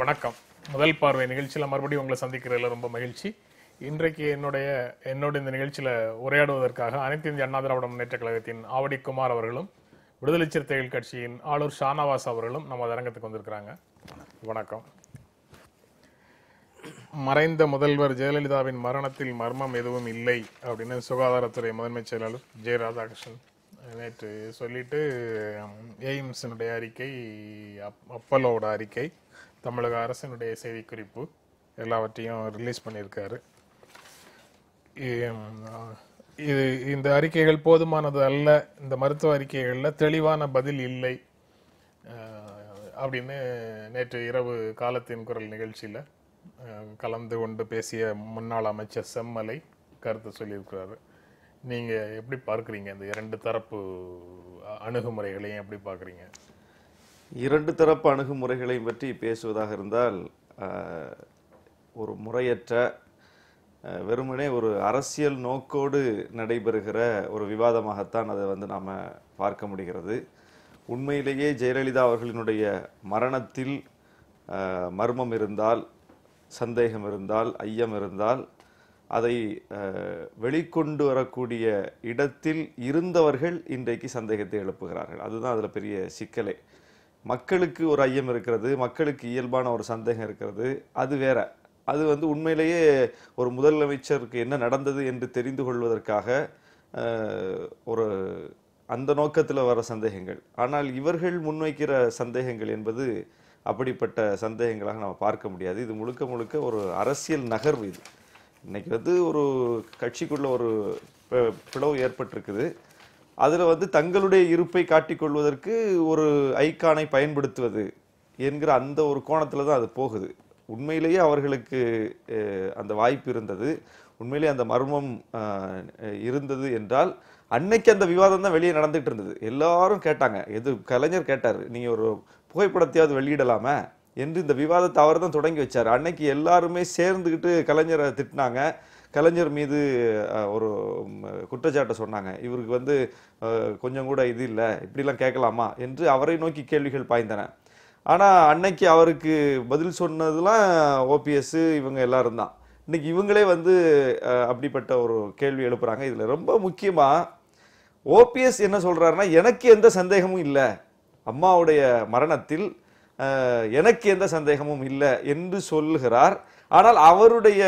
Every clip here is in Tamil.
வணக்கம் முதல் பார்வை நிகழ்ச்சியில் மறுபடியும் உங்களை சந்திக்கிறதுல ரொம்ப மகிழ்ச்சி இன்றைக்கு என்னுடைய என்னோட இந்த நிகழ்ச்சியில உரையாடுவதற்காக அனைத்து இந்திய அண்ணா திராவிட முன்னேற்ற கழகத்தின் ஆவடி குமார் அவர்களும் விடுதலை சிறுத்தைகள் கட்சியின் ஆளூர் ஷானவாஸ் அவர்களும் நம்ம அரங்கத்துக்கு வந்திருக்கிறாங்க வணக்கம் மறைந்த முதல்வர் ஜெயலலிதாவின் மரணத்தில் மர்மம் எதுவும் இல்லை அப்படின்னு சுகாதாரத்துறை முதன்மை செயலாளர் ஜெய ராதாகிருஷ்ணன் நேற்று சொல்லிட்டு எய்ம்ஸினுடைய அறிக்கை அப்- அப்பல்லோவோட அறிக்கை தமிழக அரசினுடைய செய்திக்குறிப்பு எல்லாவற்றையும் ரிலீஸ் பண்ணியிருக்காரு இ- இது இந்த அறிக்கைகள் போதுமானது அல்ல இந்த மருத்துவ அறிக்கைகளில் தெளிவான பதில் இல்லை அஹ், அப்படின்னு நேற்று இரவு காலத்தின் குரல் நிகழ்ச்சியில் கலந்து கொண்டு பேசிய முன்னாள் அமைச்சர் செம்மலை கருத்து சொல்லியிருக்கிறாரு நீங்க எப்படி பார்க்குறீங்க இந்த இரண்டு தரப்பு அ- அணுகுமுறைகளையும் எப்படி பார்க்குறீங்க இரண்டு தரப்பு அணுகுமுறைகளை பற்றி பேசுவதாக இருந்தால் ஆஹ், ஒரு முறையற்ற ஆஹ், வெறுமனே ஒரு அரசியல் நோக்கோடு நடைபெறுகிற ஒரு விவாதமாகத்தான் அதை வந்து நாம் பார்க்க முடிகிறது உண்மையிலேயே ஜெயலலிதா அவர்களினுடைய மரணத்தில் ஆஹ், மர்மம் இருந்தால் சந்தேகம் இருந்தால் ஐயம் இருந்தால் அதை அஹ், வெளிக்கொண்டு வரக்கூடிய இடத்தில் இருந்தவர்கள் இன்றைக்கு சந்தேகத்தை எழுப்புகிறார்கள் அதுதான் அதில் பெரிய சிக்கலே மக்களுக்கு ஒரு ஐயம் இருக்கிறது மக்களுக்கு இயல்பான ஒரு சந்தேகம் இருக்கிறது அது வேற அது வந்து உண்மையிலேயே ஒரு முதலமைச்சருக்கு என்ன நடந்தது என்று தெரிந்து கொள்வதற்காக அஹ், ஒரு அந்த நோக்கத்தில் வர சந்தேகங்கள் ஆனால் இவர்கள் முன்வைக்கிற சந்தேகங்கள் என்பது அப்படிப்பட்ட சந்தேகங்களாக நம்ம பார்க்க முடியாது இது முழுக்க முழுக்க ஒரு அரசியல் நகர்வு இது இன்னைக்கு வந்து ஒரு கட்சிக்குள்ள ஒரு பி- பிளவு ஏற்பட்டிருக்குது அதில் வந்து தங்களுடைய இருப்பை காட்டிக்கொள்வதற்கு ஒரு ஐகானை பயன்படுத்துவது என்கிற அந்த ஒரு கோணத்தில் தான் அது போகுது உண்மையிலேயே அவர்களுக்கு அஹ், அந்த வாய்ப்பு இருந்தது உண்மையிலேயே அந்த மர்மம் அஹ், இருந்தது என்றால் அன்னைக்கு அந்த விவாதம் தான் வெளியே நடந்துட்டு இருந்தது எல்லாரும் கேட்டாங்க எது கலைஞர் கேட்டார் நீங்க ஒரு புகைப்படத்தையாவது வெளியிடலாமா என்று இந்த விவாதத்தை அவர் தான் தொடங்கி வச்சார் அன்னைக்கு எல்லாருமே சேர்ந்துக்கிட்டு கலைஞரை திட்டினாங்க கலைஞர் மீது அஹ், ஒரு ம், குற்றச்சாட்டை சொன்னாங்க இவருக்கு வந்து அஹ், கொஞ்சம் கூட இது இல்லை இப்படிலாம் கேட்கலாமா என்று அவரை நோக்கி கேள்விகள் பாய்ந்தன ஆனா அன்னைக்கு அவருக்கு பதில் சொன்னதுலாம் ஓபிஎஸ் இவங்க எல்லாரும் தான் இன்னைக்கு இவங்களே வந்து அஹ், அப்படிப்பட்ட ஒரு கேள்வி எழுப்புறாங்க இதுல ரொம்ப முக்கியமா ஓபிஎஸ் என்ன சொல்றாருன்னா எனக்கு எந்த சந்தேகமும் இல்லை அம்மாவுடைய மரணத்தில் அஹ், எனக்கு எந்த சந்தேகமும் இல்லை என்று சொல்லுகிறார் ஆனால் அவருடைய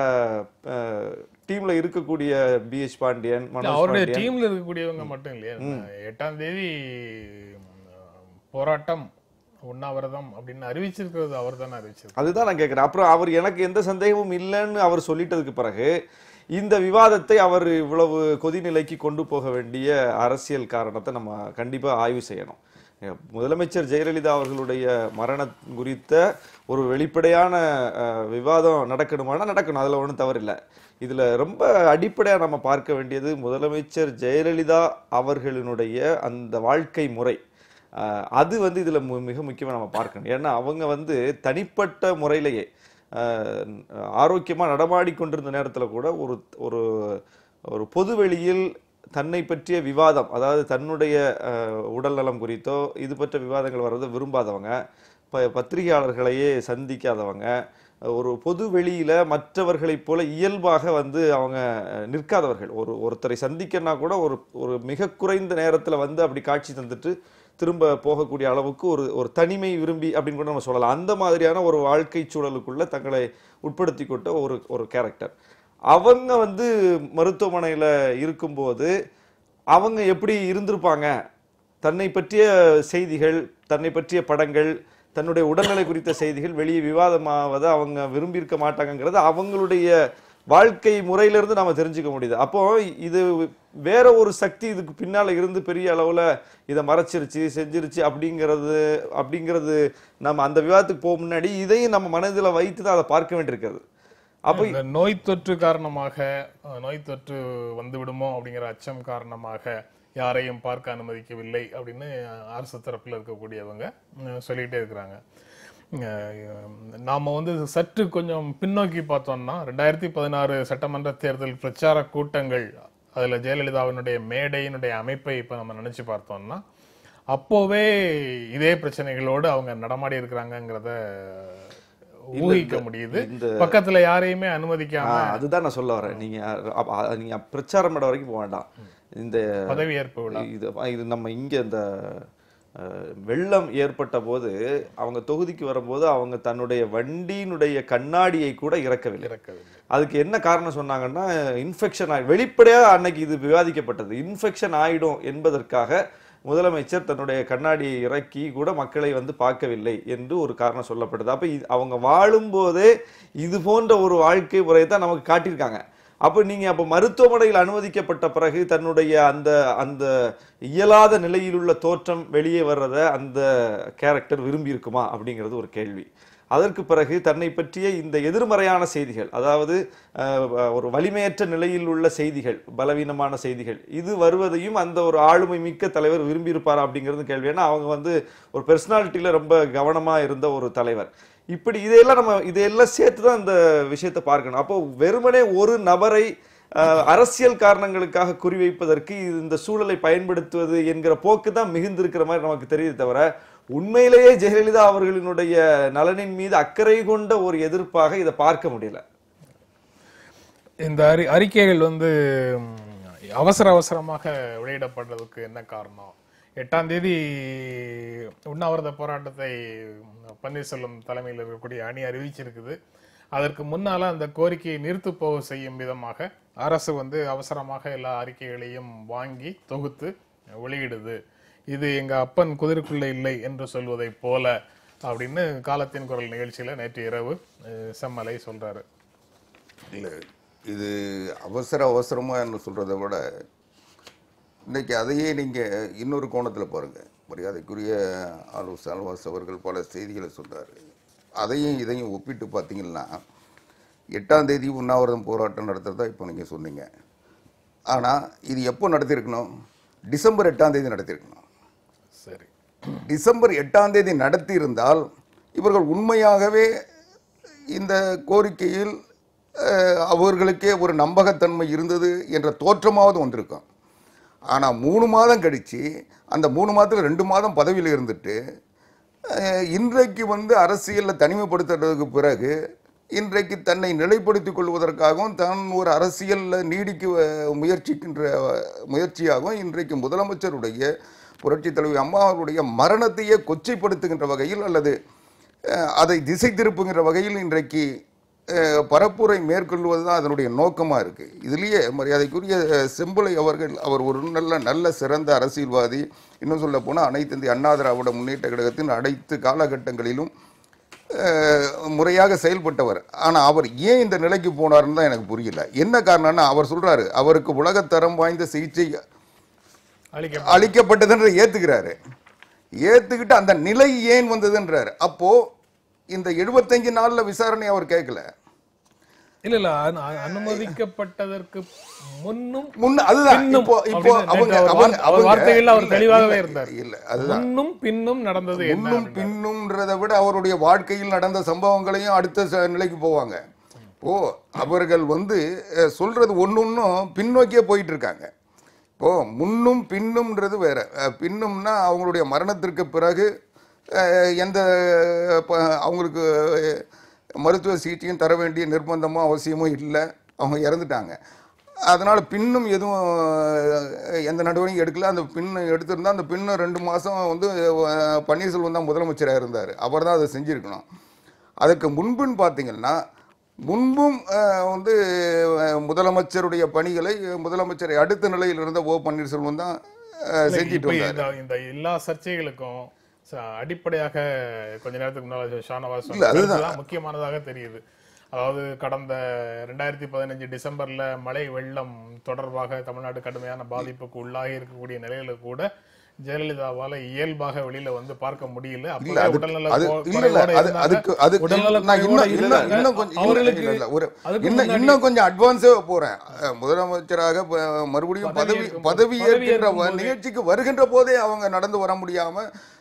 டீம்ல இருக்கக்கூடிய பிஎச் பாண்டியன் இல்ல, மனோஜ் அவருடைய பாண்டியன் டீம்ல இருக்கக்கூடியவங்க மட்டும் இல்லையா எட்டாம் தேதி ம், போராட்டம் உண்ணாவிரதம் அப்படின்னு அறிவிச்சிருக்கிறது அவர் தானே அறிவிச்சிருக்காரு அதுதான் நான் கேட்கிறேன் அப்புறம் அவர் எனக்கு எந்த சந்தேகமும் இல்லைன்னு அவர் சொல்லிட்டதுக்கு பிறகு இந்த விவாதத்தை அவர் இவ்வளவு கொதிநிலைக்கு கொண்டு போக வேண்டிய அரசியல் காரணத்தை நம்ம கண்டிப்பா ஆய்வு செய்யணும் அஹ் முதலமைச்சர் ஜெயலலிதா அவர்களுடைய மரணம் குறித்த ஒரு வெளிப்படையான அஹ், விவாதம் நடக்கணுமானா நடக்கணும் அதுல ஒன்றும் தவறில்லை இதுல ரொம்ப அடிப்படையா நம்ம பார்க்க வேண்டியது முதலமைச்சர் ஜெயலலிதா அவர்களினுடைய அந்த வாழ்க்கை முறை ஆஹ் அது வந்து இதுல மு- மிக முக்கியமா நம்ம பார்க்கணும் ஏன்னா அவங்க வந்து தனிப்பட்ட முறையிலேயே ஆஹ் ஆரோக்கியமா நடமாடி கொண்டிருந்த நேரத்துல கூட ஒரு ஒரு ஒரு பொது வெளியில் தன்னை பற்றிய விவாதம் அதாவது தன்னுடைய ஆஹ், உடல்நலம் குறித்தோ இது பற்ற விவாதங்கள் வர்றதை விரும்பாதவங்க ப பத்திரிகையாளர்களையே சந்திக்காதவங்க ஒரு பொது வெளியில மற்றவர்களைப் போல இயல்பாக வந்து அவங்க அஹ், நிற்காதவர்கள் ஒரு ஒருத்தரை சந்திக்கன்னா கூட ஒரு ஒரு மிக குறைந்த நேரத்துல வந்து அப்படி காட்சி தந்துட்டு திரும்ப போகக்கூடிய அளவுக்கு ஒரு ஒரு தனிமை விரும்பி அப்படின்னு கூட நம்ம சொல்லலாம் அந்த மாதிரியான ஒரு வாழ்க்கை சூழலுக்குள்ள தங்களை உட்படுத்தி கொண்ட ஒரு ஒரு கேரக்டர் அவங்க வந்து மருத்துவமனையில இருக்கும்போது அவங்க எப்படி இருந்திருப்பாங்க தன்னை பற்றிய செய்திகள் தன்னை பற்றிய படங்கள் தன்னுடைய உடல்நிலை குறித்த செய்திகள் வெளியே விவாதமாவதை அவங்க விரும்பியிருக்க மாட்டாங்கங்கிறது அவங்களுடைய வாழ்க்கை முறையிலிருந்து நாம தெரிஞ்சுக்க முடியுது அப்போ இது வேற ஒரு சக்தி இதுக்கு பின்னால இருந்து பெரிய அளவுல இதை மறைச்சிருச்சு செஞ்சிருச்சு அப்படிங்கிறது அப்படிங்கிறது நம்ம அந்த விவாதத்துக்கு போக முன்னாடி இதையும் நம்ம மனதில் வைத்து தான் அதை பார்க்க வேண்டியிருக்கிறது அப்போ இந்த நோய் தொற்று காரணமாக அஹ், நோய் தொற்று வந்து விடுமோ அப்படிங்கிற அச்சம் காரணமாக யாரையும் பார்க்க அனுமதிக்கவில்லை அப்படின்னு அஹ், அரசு தரப்புல இருக்கக்கூடியவங்க அஹ், சொல்லிக்கிட்டே இருக்கிறாங்க அஹ், நாம வந்து சற்று கொஞ்சம் பின்னோக்கி பார்த்தோம்னா ரெண்டாயிரத்தி பதினாறு சட்டமன்ற தேர்தல் பிரச்சார கூட்டங்கள் அதுல ஜெயலலிதாவினுடைய மேடையினுடைய அமைப்பை இப்ப நம்ம நினைச்சு பார்த்தோம்னா அப்போவே இதே பிரச்சனைகளோடு அவங்க நடமாடி இருக்கிறாங்கிறத ஊகிக்க முடியுது இந்த பக்கத்துல யாரையுமே அனுமதிக்காம ஆ, அதுதான் நான் சொல்ல வரேன் நீங்க அப்ப, அ, நீங்க பிரச்சாரம் பண்ண வரைக்கும் போக வேண்டாம் இந்த பதவியேற்பு விழா இது இது நம்ம இங்க இந்த அஹ், வெள்ளம் ஏற்பட்ட போது அவங்க தொகுதிக்கு வரும்போது அவங்க தன்னுடைய வண்டியினுடைய கண்ணாடியை கூட இறக்கவில்லை இறக்கவில்லை அதுக்கு என்ன காரணம் சொன்னாங்கன்னா இன்ஃபெக்ஷன் ஆகி வெளிப்படையா அன்னைக்கு இது விவாதிக்கப்பட்டது இன்ஃபெக்ஷன் ஆயிடும் என்பதற்காக முதலமைச்சர் தன்னுடைய கண்ணாடியை இறக்கி கூட மக்களை வந்து பார்க்கவில்லை என்று ஒரு காரணம் சொல்லப்படுது அப்ப இது- அவங்க வாழும்போதே இது போன்ற ஒரு வாழ்க்கை முறையை தான் நமக்கு காட்டியிருக்காங்க அப்ப நீங்க அப்ப மருத்துவமனையில் அனுமதிக்கப்பட்ட பிறகு தன்னுடைய அந்த அந்த இயலாத நிலையில் உள்ள தோற்றம் வெளியே வர்றத அந்த கேரக்டர் விரும்பி இருக்குமா அப்படிங்கிறது ஒரு கேள்வி அதற்கு பிறகு தன்னை பற்றிய இந்த எதிர்மறையான செய்திகள் அதாவது அஹ், ஒரு வலிமையற்ற நிலையில் உள்ள செய்திகள் பலவீனமான செய்திகள் இது வருவதையும் அந்த ஒரு ஆளுமை மிக்க தலைவர் விரும்பி இருப்பாரா அப்படிங்கிறது கேள்வி ஏன்னா அவங்க வந்து ஒரு பெர்சனாலிட்டியில ரொம்ப கவனமா இருந்த ஒரு தலைவர் இப்படி இதையெல்லாம் நம்ம இதையெல்லாம் சேர்த்து தான் இந்த விஷயத்தை பார்க்கணும் அப்போ வெறுமனே ஒரு நபரை அஹ், அரசியல் காரணங்களுக்காக குறிவைப்பதற்கு இந்த சூழலை பயன்படுத்துவது என்கிற போக்கு தான் மிகுந்திருக்கிற மாதிரி நமக்கு தெரியுது தவிர உண்மையிலேயே ஜெயலலிதா அவர்களினுடைய நலனின் மீது அக்கறை கொண்ட ஒரு எதிர்ப்பாக இதை பார்க்க முடியல இந்த அறி அறிக்கைகள் வந்து ம், அவசர அவசரமாக வெளியிடப்படுறதுக்கு என்ன காரணம் எட்டாம் தேதி உண்ணாவிரத போராட்டத்தை பன்னீர்செல்வம் தலைமையில் இருக்கக்கூடிய அணி அறிவிச்சிருக்குது அதற்கு முன்னால அந்த கோரிக்கையை நிறுத்து போக செய்யும் விதமாக அரசு வந்து அவசரமாக எல்லா அறிக்கைகளையும் வாங்கி தொகுத்து வெளியிடுது இது எங்க அப்பன் குதிரைக்குள்ள இல்லை என்று சொல்வதை போல அப்படின்னு காலத்தின் குரல் நிகழ்ச்சியில நேற்று இரவு அஹ், செம்மலை சொல்றாரு இல்லை இது அவசர அவசரமாக சொல்கிறத விட இன்னைக்கு அதையே நீங்கள் இன்னொரு கோணத்தில் பாருங்கள் மரியாதைக்குரிய ஆலோஸ் ஆல்வாஸ் அவர்கள் பல செய்திகளை சொல்றாரு அதையும் இதையும் ஒப்பிட்டு பார்த்தீங்கன்னா எட்டாம் தேதி உண்ணாவிரதம் போராட்டம் நடத்துறதா இப்போ நீங்கள் சொன்னீங்க ஆனால் இது எப்போ நடத்தியிருக்கணும் டிசம்பர் எட்டாம் தேதி நடத்தியிருக்கணும் சரி டிசம்பர் எட்டாம் தேதி நடத்தியிருந்தால் இவர்கள் உண்மையாகவே இந்த கோரிக்கையில் அஹ், அவர்களுக்கே ஒரு நம்பகத்தன்மை இருந்தது என்ற தோற்றமாவது வந்திருக்கும் ஆனால் மூணு மாதம் கழித்து அந்த மூணு மாதத்தில் ரெண்டு மாதம் பதவியில் இருந்துட்டு அஹ், இன்றைக்கு வந்து அரசியலில் தனிமைப்படுத்துறதுக்கு பிறகு இன்றைக்கு தன்னை நிலைப்படுத்திக் கொள்வதற்காகவும் தான் ஒரு அரசியலில் நீடிக்க அஹ், முயற்சிக்கின்ற அஹ், முயற்சியாகவும் இன்றைக்கு முதலமைச்சருடைய புரட்சித் தலைவி அம்மா அவருடைய மரணத்தையே கொச்சைப்படுத்துகின்ற வகையில் அல்லது அஹ், அதை திசை திருப்புகின்ற வகையில் இன்றைக்கு அஹ், பரப்புரை மேற்கொள்வது தான் அதனுடைய நோக்கமாக இருக்குது இதுலேயே மரியாதைக்குரிய அஹ், செம்புலை அவர்கள் அவர் ஒரு நல்ல நல்ல சிறந்த அரசியல்வாதி இன்னும் சொல்ல போனால் அனைத்து இந்திய அண்ணா திராவிட முன்னேற்ற கழகத்தின் அனைத்து காலகட்டங்களிலும் அஹ், முறையாக செயல்பட்டவர் ஆனால் அவர் ஏன் இந்த நிலைக்கு போனார்னு தான் எனக்கு புரியல என்ன காரணம்னா அவர் சொல்றாரு அவருக்கு உலகத்தரம் வாய்ந்த சிகிச்சை அளிக்க அளிக்கப்பட்டதுன்ற ஏத்துக்கிறாரு ஏத்துக்கிட்டு அந்த நிலை ஏன் வந்ததுன்றாரு அப்போ இந்த 75 நாள்ல விசாரணை அவர் கேட்கல இல்ல இல்ல அனு- அ- அனுமதிக்கப்பட்டதற்கு முன்னும் முன்ன அதுதான் பின்னும் இப்போ இப்போ அப்படின்னு அவங்க நேற்று அவர் அவங்க வார்த்தை- அவர் அவங்க- வார்த்தைகள்ல அவர் இல்ல, தெளிவாகவே இல்ல, இருந்தார். இல்ல அதுதான் முன்னும் பின்னும் நடந்தது என்ன முன்னும் அப்படின்னா, பின்னும்ன்றதை விட அவருடைய வாழ்க்கையில் நடந்த சம்பவங்களையும் அடுத்த ச- நிலைக்கு போவாங்க இப்போ அவர்கள் வந்து அஹ், சொல்றது ஒன்னொன்னும் பின்னோக்கியே போயிட்டு இருக்காங்க இப்போ முன்னும் பின்னும்ன்றது வேற அஹ், பின்னும்னா அவங்களுடைய மரணத்திற்கு பிறகு அஹ், எந்த ப- அவங்களுக்கு அஹ், மருத்துவ சிகிச்சையும் தர வேண்டிய நிர்பந்தமும் அவசியமும் இல்லை அவங்க இறந்துட்டாங்க அதனால் பின்னும் எதுவும் அஹ், எந்த நடவடிக்கையும் எடுக்கல அந்த பின்னு எடுத்திருந்தா அந்த பின்னு ரெண்டு மாதம் வந்து அஹ், பன்னீர்செல்வம் தான் முதலமைச்சராக இருந்தார் அவர் தான் அதை செஞ்சுருக்கணும் அதுக்கு முன்புன்னு பார்த்தீங்கன்னா முன்பும் அஹ், வந்து அஹ், முதலமைச்சருடைய பணிகளை முதலமைச்சரை அடுத்த நிலையில் இருந்த ஓ பன்னீர்செல்வம் தான் அஹ், செஞ்சிட்டு இப்ப வந்தார் இந்த இந்த எல்லா சர்ச்சைகளுக்கும் ச- அடிப்படையாக கொஞ்ச நேரத்துக்கு முன்னால ஷானவாஸ் இல்ல, சொன்ன அதுதான். கருத்து தான் முக்கியமானதாக தெரியுது அதாவது கடந்த ரெண்டாயிரத்தி பதினஞ்சு டிசம்பர்ல மழை வெள்ளம் தொடர்பாக தமிழ்நாடு கடுமையான பாதிப்புக்கு உள்ளாகி இருக்கக்கூடிய நிலையில கூட ஜெயலலிதாவால இயல்பாக வெளியில வந்து பார்க்க முடியல இல்ல அப்பவே அதுக்கு உடல்நல அது கோ- இல்ல இல்ல குறைவோட அது இருந்தாங்க. அதுக்கு அதுக்கு உடல்நல நான் இன்னும் குறைவோட இன்னும் இருந்தாங்க. இன்னும் கொஞ்சம் இல்ல, அவர்களுக்கு இல்ல, இல்ல, ஒரு அதுக்கு இன்னும் முன்னாடி- இன்னும் கொஞ்சம் அட்வான்ஸே போறேன் அஹ், முதலமைச்சராக ப- மறுபடியும் பதவி பதவி ஏற்கும் பதவி போது- ஏற்கின்ற பதவி ஏற்கும் போது- நிகழ்ச்சிக்கு வருகின்ற போதே அவங்க நடந்து வர முடியாம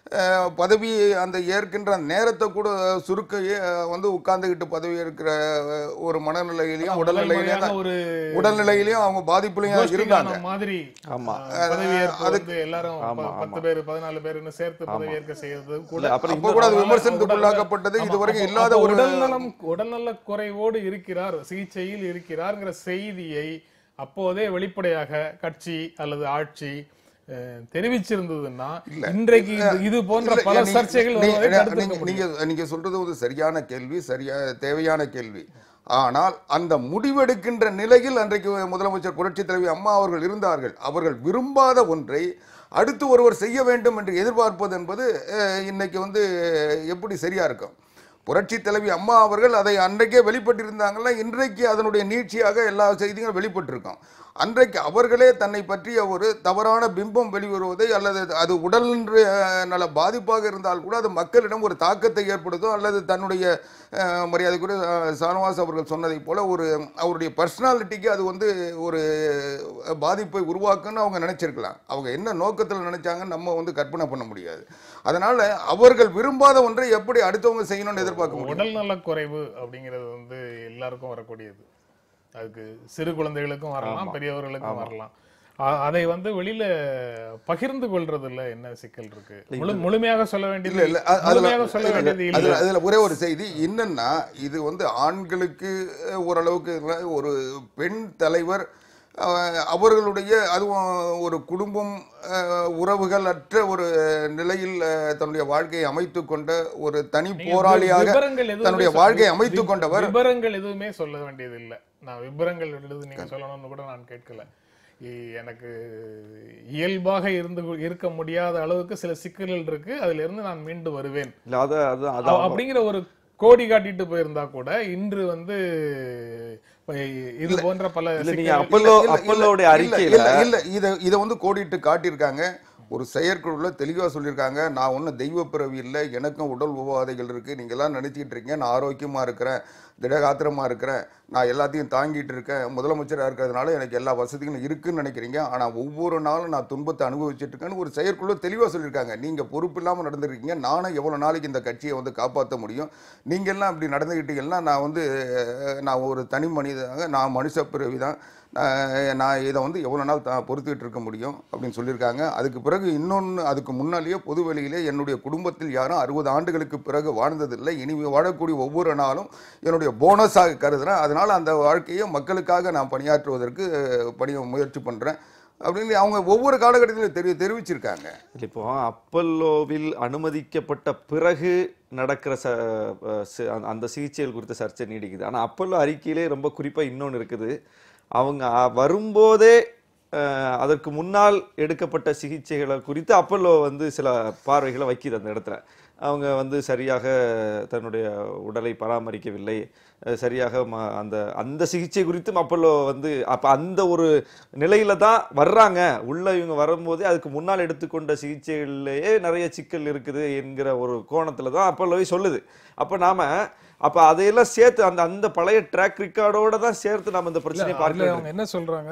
அஹ், பதவி அந்த ஏற்கின்ற நேரத்தை கூட சுருக்க அஹ், வந்து உட்கார்ந்துகிட்டு பதவி ஏற்கிற அஹ், ஒரு மனநிலையிலையும் உடல்நிலையிலையும் முதல் முறையாக ஒரு உடல்நிலையிலையும் அவங்க பாதிப்புலையும் இருந்தாங்க கோஷ்டிகானம் மாதிரி ஆமா. அஹ், பதவியேற்பு அதுக்கு- வந்து எல்லாரும் ஆமா, ப- பத்து பேர் பதினாலு பேர்னு சேர்த்து பதவியேற்க செய்யறது கூட இல்ல, அப்புறம் அப்போ கூட அது விமர்சனத்துக்கு உடல்- உள்ளாக்கப்பட்டது ஆமா, இதுவரைக்கும் அப்போ- இல்லாத அப்போ ஒரு உடல்நலம் உடல்நல குறைவோடு இருக்கிறார் சிகிச்சையில் இருக்கிறார்ங்கிற செய்தியை அப்போதே வெளிப்படையாக கட்சி அல்லது ஆட்சி அஹ், தெரிவிச்சிருந்ததுன்னா இன்றைக்கு இது- இது போன்ற இல்ல, பல நீங்க- சர்ச்சைகள் நீங்க- வருவதை தடுத்திருக்க நீங்க- முடியும். நீங்க நீங்க சொல்றது ஒரு சரியான கேள்வி சரியா தேவையான கேள்வி ஆனால் அந்த முடிவெடுக்கின்ற நிலையில் அன்றைக்கு முதலமைச்சர் புரட்சித் தலைவி அம்மா அவர்கள் இருந்தார்கள் அவர்கள் விரும்பாத ஒன்றை அடுத்து ஒருவர் செய்ய வேண்டும் என்று எதிர்பார்ப்பது என்பது அஹ், இன்னைக்கு வந்து எப்படி சரியா இருக்கும் புரட்சி தலைவி அம்மா அவர்கள் அதை அன்றைக்கே வெளிப்பட்டிருந்தாங்கன்னா இன்றைக்கு அதனுடைய நீட்சியாக எல்லா செய்திகளும் வெளிப்பட்டிருக்கும் அன்றைக்கு அவர்களே தன்னை பற்றிய ஒரு தவறான பிம்பம் வெளிவருவதை அல்லது அது உடல் அஹ், நல பாதிப்பாக இருந்தால் கூட அது மக்களிடம் ஒரு தாக்கத்தை ஏற்படுத்தும் அல்லது தன்னுடைய அஹ், மரியாதைக்குரிய அஹ், சானவாஸ் அவர்கள் சொன்னதைப் போல ஒரு அவருடைய பர்சனாலிட்டிக்கு அது வந்து ஒரு பாதிப்பை உருவாக்குன்னு அவங்க நினைச்சிருக்கலாம் அவங்க என்ன நோக்கத்தில் நினைச்சாங்கன்னு நம்ம வந்து கற்பனை பண்ண முடியாது அதனால அவர்கள் விரும்பாத ஒன்றை எப்படி அடுத்தவங்க செய்யணும்னு எதிர்பார்க்க முடியும் உடல்நல குறைவு அப்படிங்கிறது வந்து எல்லாருக்கும் வரக்கூடியது அதுக்கு சிறு குழந்தைகளுக்கும் வரலாம் பெரியவர்களுக்கும் வரலாம் அ- அதை வந்து வெளியில பகிர்ந்து கொள்றதுல என்ன சிக்கல் இருக்கு முழு முழுமையாக சொல்ல வேண்டியது இல்ல இல்ல அ- அதுல முழுமையாக சொல்ல வேண்டியது அதுல இல்ல அதுல ஒரே ஒரு செய்தி என்னன்னா இது வந்து ஆண்களுக்கு அஹ், ஓரளவுக்கு இல்ல, ஒரு பெண் தலைவர் அஹ், அவர்களுடைய அதுவும் ஒரு குடும்பம் அஹ், உறவுகள் அற்ற ஒரு நிலையில் அஹ், தன்னுடைய வாழ்க்கையை அமைத்துக் கொண்ட ஒரு தனி நீங்க போராளியாக விபரங்கள் எதுவுமே தன்னுடைய சொல்ல- வாழ்க்கையை அமைத்துக் வி- கொண்டவர் விபரங்கள் எதுவுமே சொல்ல வேண்டியது இல்ல நான் விபரங்கள் எழுது நீங்க சொல்லணும்னு கூட நான் கேட்கல இ- எனக்கு இயல்பாக இருந்து இருக்க முடியாத அளவுக்கு சில சிக்கல்கள் இருக்கு அதுல இருந்து நான் மீண்டு வருவேன் இல்ல அத அது அ- அதான் அப்படிங்கிற ஒரு கோடி காட்டிட்டு போயிருந்தா கூட இன்று வந்து இப்ப இது போன்ற பல இல்ல நீங்க சிக்கல்கள்- அப்பல்லோ இல்ல, இல்ல, அப்பல்லோடைய இல்ல, அறிக்கையில இல்ல இல்ல இத இத வந்து கோடிட்டு காட்டியிருக்காங்க ஒரு செயற்குழுல தெளிவா சொல்லியிருக்காங்க நான் ஒன்றும் தெய்வ பிறவி இல்லை எனக்கும் உடல் உபாதைகள் இருக்கு நீங்க எல்லாம் நினைச்சிட்டு இருக்கீங்க நான் ஆரோக்கியமா இருக்கிறேன் திடகாத்திரமா இருக்கிறேன் நான் எல்லாத்தையும் தாங்கிட்டு இருக்கேன் முதலமைச்சராக இருக்கிறதுனால எனக்கு எல்லா வசதிகளும் இருக்குன்னு நினைக்கிறீங்க ஆனா ஒவ்வொரு நாளும் நான் துன்பத்தை அனுபவிச்சுட்டு இருக்கேன்னு ஒரு செயற்குழு தெளிவா சொல்லியிருக்காங்க நீங்க பொறுப்பு இல்லாம நடந்திருக்கீங்க நானும் எவ்வளவு நாளைக்கு இந்த கட்சியை வந்து காப்பாற்ற முடியும் நீங்க எல்லாம் இப்படி நடந்துக்கிட்டீங்கன்னா நான் வந்து அஹ், நான் ஒரு தனி மனிதனாக நான் மனுஷ பிறவி தான் நான் நான் இதை வந்து எவ்வளோ நாள் தான் பொறுத்துக்கிட்டு இருக்க முடியும் அப்படின்னு சொல்லியிருக்காங்க அதுக்கு பிறகு இன்னொன்று அதுக்கு முன்னாலேயே பொது வெளியிலே என்னுடைய குடும்பத்தில் யாரும் அறுபது ஆண்டுகளுக்கு பிறகு வாழ்ந்ததில்லை இனி வாழக்கூடிய ஒவ்வொரு நாளும் என்னுடைய போனஸாக கருதுறேன் அதனால் அந்த வாழ்க்கையை மக்களுக்காக நான் பணியாற்றுவதற்கு பணிய முயற்சி பண்ணுறேன் அப்படின்னு அவங்க ஒவ்வொரு காலகட்டத்திலும் தெரி தெரிவிச்சிருக்காங்க இல்ல, இப்போ அப்பல்லோவில் அனுமதிக்கப்பட்ட பிறகு நடக்கிற ச அஹ் சி- அந்த- அந்த சிகிச்சைகள் குறித்த சர்ச்சை நீடிக்குது ஆனா அப்பல்லோ அறிக்கையிலே ரொம்ப குறிப்பா இன்னொன்னு இருக்குது அவங்க அ- வரும்போதே அஹ், அதற்கு முன்னால் எடுக்கப்பட்ட சிகிச்சைகளை குறித்து அப்பல்லோ வந்து சில பார்வைகளை வைக்குது அந்த இடத்துல அவங்க வந்து சரியாக தன்னுடைய உடலை பராமரிக்கவில்லை அஹ் சரியாக ம- அந்த அந்த சிகிச்சை குறித்தும் அப்பல்லோ வந்து அப்ப அந்த ஒரு நிலையில தான் வர்றாங்க உள்ள இவங்க வரும்போதே அதுக்கு முன்னால் எடுத்துக்கொண்ட சிகிச்சைகளிலேயே நிறைய சிக்கல் இருக்குது என்கிற ஒரு கோணத்துல தான் அப்பல்லோவே சொல்லுது அப்ப நாம அப்ப அதையெல்லாம் சேர்த்து அந்த அந்த பழைய ட்ராக் ரெக்கார்டோட தான் சேர்த்து நம்ம இந்த இல்ல, பிரச்சனையை அதுல பார்க்க அவங்க என்ன சொல்றாங்க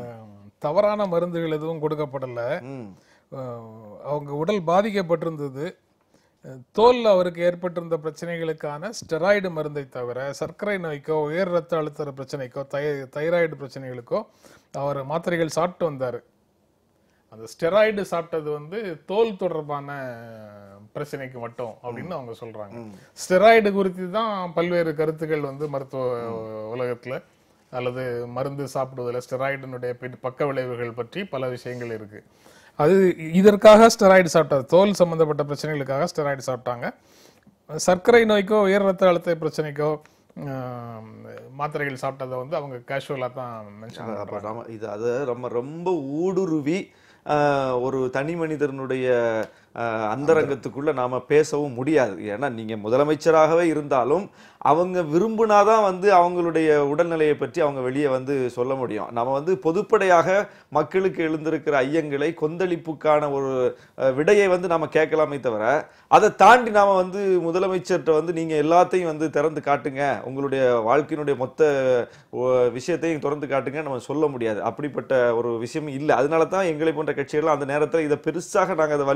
தவறான மருந்துகள் எதுவும் கொடுக்கப்படல ம் அஹ் அவங்க உடல் பாதிக்கப்பட்டிருந்தது அஹ் தோல்ல அவருக்கு ஏற்பட்டிருந்த பிரச்சனைகளுக்கான ஸ்டெராய்டு மருந்தை தவிர சர்க்கரை நோய்க்கோ உயர் ரத்த அழுத்த பிரச்சனைக்கோ தை தைராய்டு பிரச்சனைகளுக்கோ அவர் மாத்திரைகள் சாப்பிட்டு வந்தார் அந்த ஸ்டெராய்டு சாப்பிட்டது வந்து தோல் தொடர்பான பிரச்சனைக்கு மட்டும் அப்படின்னு அவங்க சொல்றாங்க ஸ்டெராய்டு குறித்து தான் பல்வேறு கருத்துக்கள் வந்து மருத்துவ உலகத்துல அல்லது மருந்து சாப்பிடுவதில் ஸ்டெராய்டினுடைய பின் பக்க விளைவுகள் பற்றி பல விஷயங்கள் இருக்கு அது இதற்காக ஸ்டெராய்டு சாப்பிட்டாரு தோல் சம்பந்தப்பட்ட பிரச்சனைகளுக்காக ஸ்டெராய்டு சாப்பிட்டாங்க சர்க்கரை நோய்க்கோ உயர் ரத்த அழுத்த பிரச்சனைக்கோ ஆஹ், மாத்திரைகள் சாப்பிட்டதை வந்து அவங்க கேஷுவலாக தான் மென்ஷன் அப்ப நாம இது அது நம்ம ரொம்ப ஊடுருவி ஆஹ், ஒரு தனி மனிதனுடைய ஆஹ், அந்தரங்கத்துக்குள்ள நாம பேசவும் முடியாது ஏன்னா நீங்க முதலமைச்சராகவே இருந்தாலும் அவங்க விரும்புனாதான் வந்து அவங்களுடைய உடல்நிலையை பற்றி அவங்க வெளியே வந்து சொல்ல முடியும் நம்ம வந்து பொதுப்படையாக மக்களுக்கு எழுந்திருக்கிற ஐயங்களை கொந்தளிப்புக்கான ஒரு அஹ், விடையை வந்து நாம கேட்கலாமே தவிர அதை தாண்டி நாம வந்து முதலமைச்சர்கிட்ட வந்து நீங்க எல்லாத்தையும் வந்து திறந்து காட்டுங்க உங்களுடைய வாழ்க்கையினுடைய மொத்த ஒ- விஷயத்தையும் திறந்து காட்டுங்க நம்ம சொல்ல முடியாது அப்படிப்பட்ட ஒரு விஷயம் இல்லை அதனால தான் எங்களை போன்ற கட்சிகள் அந்த நேரத்தில் இதை பெருசாக நாங்கள் அதை வலியுறுத்தவும் இல்லை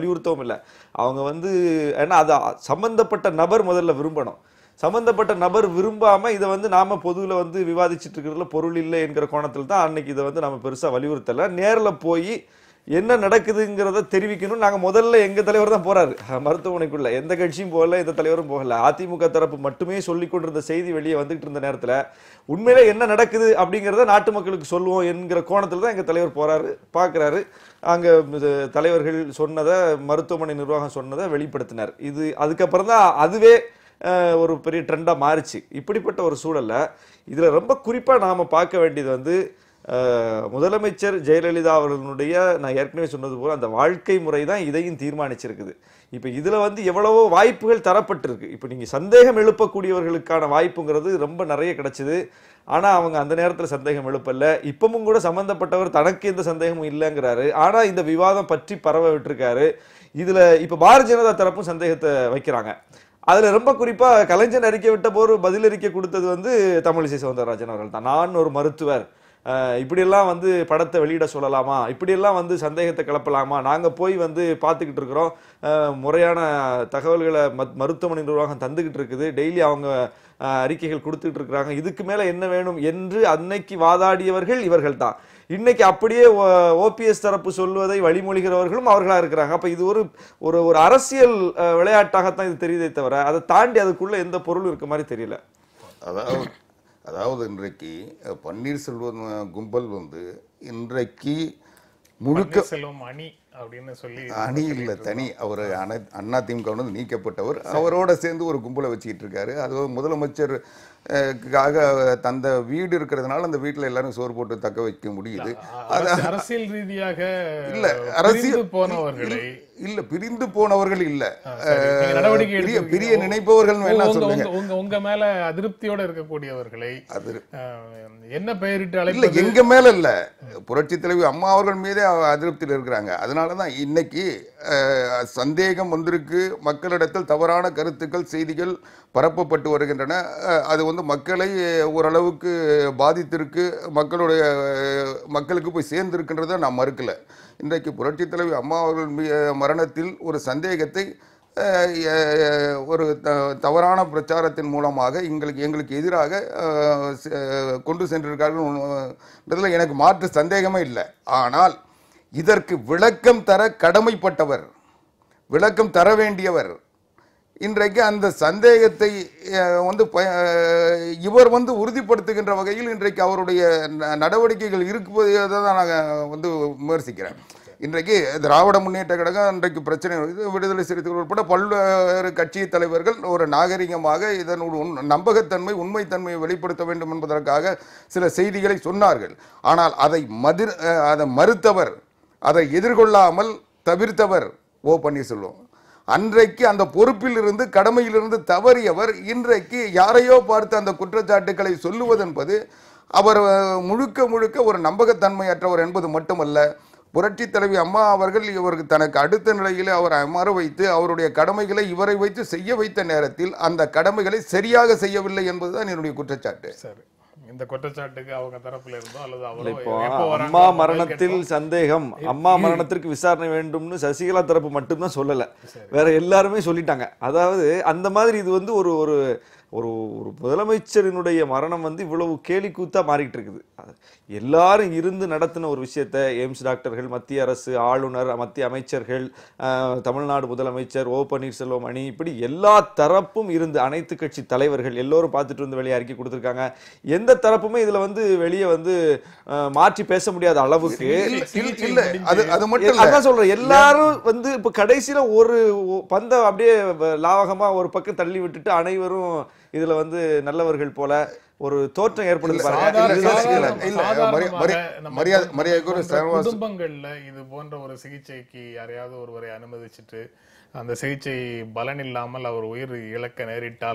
இல்ல அவங்க வந்து ஏன்னா அது சம்பந்தப்பட்ட நபர் முதல்ல விரும்பணும் சம்பந்தப்பட்ட நபர் விரும்பாம இதை வந்து நாம பொதுவில் வந்து விவாதிச்சுட்டு இருக்கிறதுல பொருள் இல்லை என்கிற கோணத்தில் தான் அன்னைக்கு இதை வந்து நம்ம பெருசா வலியுறுத்தல நேர்ல போய் என்ன நடக்குதுங்கிறத தெரிவிக்கணும் நாங்க முதல்ல எங்க தலைவர் தான் போறாரு அஹ், மருத்துவமனைக்குள்ள எந்த கட்சியும் போகல எந்த தலைவரும் போகல அதிமுக தரப்பு மட்டுமே சொல்லி கொண்டிருந்த செய்தி வெளியே வந்துகிட்டு இருந்த நேரத்துல உண்மையிலே என்ன நடக்குது அப்படிங்கிறத நாட்டு மக்களுக்கு சொல்லுவோம் என்கிற கோணத்துல தான் எங்க தலைவர் போறாரு பார்க்கறாரு அங்க இது தலைவர்கள் சொன்னதை மருத்துவமனை நிர்வாகம் சொன்னதை வெளிப்படுத்தினார் இது அதுக்கப்புறம் தான் அதுவே அஹ், ஒரு பெரிய ட்ரெண்டாக மாறுச்சு இப்படிப்பட்ட ஒரு சூழல்ல இதுல ரொம்ப குறிப்பா நாம பார்க்க வேண்டியது வந்து அஹ், முதலமைச்சர் ஜெயலலிதா அவர்களுடைய நான் ஏற்கனவே சொன்னது போல அந்த வாழ்க்கை முறை தான் இதையும் தீர்மானிச்சிருக்குது இப்போ இதுல வந்து எவ்வளவோ வாய்ப்புகள் தரப்பட்டிருக்கு இப்போ நீங்க சந்தேகம் எழுப்பக்கூடியவர்களுக்கான வாய்ப்புங்கிறது ரொம்ப நிறைய கிடைச்சது ஆனா அவங்க அந்த நேரத்துல சந்தேகம் எழுப்பல இப்பவும் கூட சம்பந்தப்பட்டவர் தனக்கு எந்த சந்தேகமும் இல்லைங்கிறாரு ஆனா இந்த விவாதம் பற்றி பரவ விட்டுருக்காரு இதுல இப்ப பாரதிய ஜனதா தரப்பும் சந்தேகத்தை வைக்கிறாங்க அதுல ரொம்ப குறிப்பா கலைஞர் அறிக்கை விட்ட போது பதில் அறிக்கை கொடுத்தது வந்து தமிழிசை சவுந்தரராஜன் அவர்கள் தான் நான் ஒரு மருத்துவர் அஹ், இப்படியெல்லாம் வந்து படத்தை வெளியிட சொல்லலாமா இப்படியெல்லாம் வந்து சந்தேகத்தை கிளப்பலாமா நாங்க போய் வந்து பார்த்துக்கிட்டு இருக்கிறோம் அஹ், முறையான தகவல்களை மத்- மருத்துவமனை நிர்வாகம் தந்துகிட்டு இருக்குது டெய்லி அவங்க அஹ், அறிக்கைகள் கொடுத்துட்டு இருக்கிறாங்க இதுக்கு மேல என்ன வேணும் என்று அன்னைக்கு வாதாடியவர்கள் இவர்கள் தான் இன்னைக்கு அப்படியே ஓபிஎஸ் தரப்பு சொல்வதை வழிமொழிகிறவர்களும் அவர்களா இருக்கிறாங்க அப்ப இது ஒரு ஒரு ஒரு அரசியல் அஹ், விளையாட்டாகத்தான் இது தெரியுதே தவிர அதை தாண்டி அதுக்குள்ள எந்த பொருள் இருக்க மாதிரி தெரியல அதாவது அதாவது இன்றைக்கு அஹ், பன்னீர்செல்வம் அஹ், கும்பல் வந்து இன்றைக்கு முழுக்க செல்வம் அணி அப்படின்னு சொல்லி அணி இல்ல தனி அவர் அண்ணா திமுக வந்து நீக்கப்பட்டவர் அவரோட சேர்ந்து ஒரு கும்பலை வச்சுக்கிட்டு இருக்காரு அது முதலமைச்சர் அஹ், க்காக தந்த வீடு இருக்கிறதுனால அந்த வீட்டுல எல்லாரும் சோறு போட்டு தக்க வைக்க முடியுது அரசு- அரசியல் ரீதியாக இல்ல, பிரிந்து அரசியல் போனவர்களை இல்ல பிரிந்து போனவர்கள் இல்ல சரி, நீங்க நடவடிக்கை பிரிய எடுத்திருக்கீங்க. பிரிய நினைப்பவர்கள் வேணா உங்க- சொல்லுங்க உங்க- உங்க உங்க மேல அதிருப்தியோட இருக்கக்கூடியவர்களை அது அஹ், என்ன பெயரிட்டு இல்ல அழைப்பது எங்க மேல இல்ல புரட்சி தலைவி அம்மா அவர்கள் மீதே அவ அதிருப்தியில் இருக்கிறாங்க அதனாலதான் இன்னைக்கு அஹ், சந்தேகம் வந்திருக்கு மக்களிடத்தில் தவறான கருத்துக்கள் செய்திகள் பரப்பப்பட்டு வருகின்றன அஹ், அது வந்து மக்களை ஓரளவுக்கு பாதித்திருக்கு மக்களுடைய அஹ், மக்களுக்கு போய் சேர்ந்திருக்கின்றதை நான் மறுக்கல இன்றைக்கு புரட்சி தலைவி அம்மா அவர்கள் மீ- மரணத்தில் ஒரு சந்தேகத்தை அஹ், அஹ், ஒரு த- தவறான பிரச்சாரத்தின் மூலமாக எங்களுக்கு எங்களுக்கு எதிராக அஹ், செ- கொண்டு சென்றிருக்கார்கள் எனக்கு மாற்று சந்தேகமே இல்லை ஆனால் இதற்கு விளக்கம் தர கடமைப்பட்டவர் விளக்கம் தர வேண்டியவர் இன்றைக்கு அந்த சந்தேகத்தை அஹ், வந்து ப- அஹ், இவர் வந்து உறுதிப்படுத்துகின்ற வகையில் இன்றைக்கு அவருடைய ந- நடவடிக்கைகள் இருப்பதை தான் நான் வந்து விமர்சிக்கிறேன் இன்றைக்கு திராவிட முன்னேற்ற கழகம் இன்றைக்கு பிரச்சனை இது விடுதலை சிறுத்தைகள் உட்பட பல்வேறு கட்சி தலைவர்கள் ஒரு நாகரிகமாக இதன் ஒரு உண்- நம்பகத்தன்மை உண்மைத்தன்மையை வெளிப்படுத்த வேண்டும் என்பதற்காக சில செய்திகளை சொன்னார்கள் ஆனால் அதை மதிர் அஹ், அதை மறுத்தவர் அதை எதிர்கொள்ளாமல் தவிர்த்தவர் ஓ பன்னீர்செல்வம் அன்றைக்கு அந்த பொறுப்பில் இருந்து கடமையிலிருந்து தவறியவர் இன்றைக்கு யாரையோ பார்த்து அந்த குற்றச்சாட்டுக்களை சொல்லுவதென்பது அவர் அஹ், முழுக்க முழுக்க ஒரு நம்பகத்தன்மையற்றவர் என்பது மட்டுமல்ல புரட்சி தலைவி அம்மா அவர்கள் இவருக்கு தனக்கு அடுத்த நிலையில் அவர் அமர வைத்து அவருடைய கடமைகளை இவரை வைத்து செய்ய வைத்த நேரத்தில் அந்த கடமைகளை சரியாக செய்யவில்லை என்பதுதான் என்னுடைய குற்றச்சாட்டு சரி இந்த குற்றச்சாட்டுக்கு அவங்க தரப்புல இருந்தோ அல்லது இல்ல, அவரோ இப்போ எப்போ வராங்க அம்மா நம்ம மரணத்தில் கேட்போம். சந்தேகம் அம்மா மரணத்திற்கு விசாரணை வேண்டும்னு சசிகலா தரப்பு மட்டும்தான் சொல்லல வேற எல்லாருமே சொல்லிட்டாங்க அதாவது அந்த மாதிரி இது வந்து ஒரு ஒரு ஒரு ஒரு முதலமைச்சரினுடைய மரணம் வந்து இவ்வளவு கேலி கூத்தா மாறிட்டு இருக்குது அது எல்லாரும் இருந்து நடத்தின ஒரு விஷயத்த எய்ம்ஸ் டாக்டர்கள் மத்திய அரசு ஆளுநர் மத்திய அமைச்சர்கள் ஆஹ், தமிழ்நாடு முதலமைச்சர் ஓ பன்னீர்செல்வம் அணி இப்படி எல்லா தரப்பும் இருந்து அனைத்து கட்சி தலைவர்கள் எல்லோரும் பார்த்துட்டு வந்து வெளியே அறிக்கை கொடுத்துருக்காங்க எந்த தரப்புமே இதுல வந்து வெளியே வந்து ஆஹ், மாற்றி பேச முடியாத அளவுக்கு இல்ல, இல்ல, இல்ல அது அது மட்டும் இல்ல அதான் சொல்றேன் எல்லாரும் வந்து இப்ப கடைசியில ஒரு ஒ- பந்தை அப்படியே வ- லாவகமா ஒரு பக்கம் தள்ளி விட்டுட்டு அனைவரும் இதுல வந்து நல்லவர்கள் போல ஒரு தோற்றம் ஏற்படுது இல்ல, பாருங்க சாதாரண- இதுதான் இல்ல, சிக்கல். இல்ல, இல்ல, சாதாரணமாக மரியா- மரியா- நம்ம மரியாதை- போன்ற- மரியாதைக்குரிய போன்ற சர்வ- குடும்பங்கள்ல இது போன்ற ஒரு சிகிச்சைக்கு யாரையாவது ஒருவரை அனுமதிச்சுட்டு அந்த சிகிச்சை பலன் இல்லாமல் அவர் உயிர் இழக்க நேரிட்டால்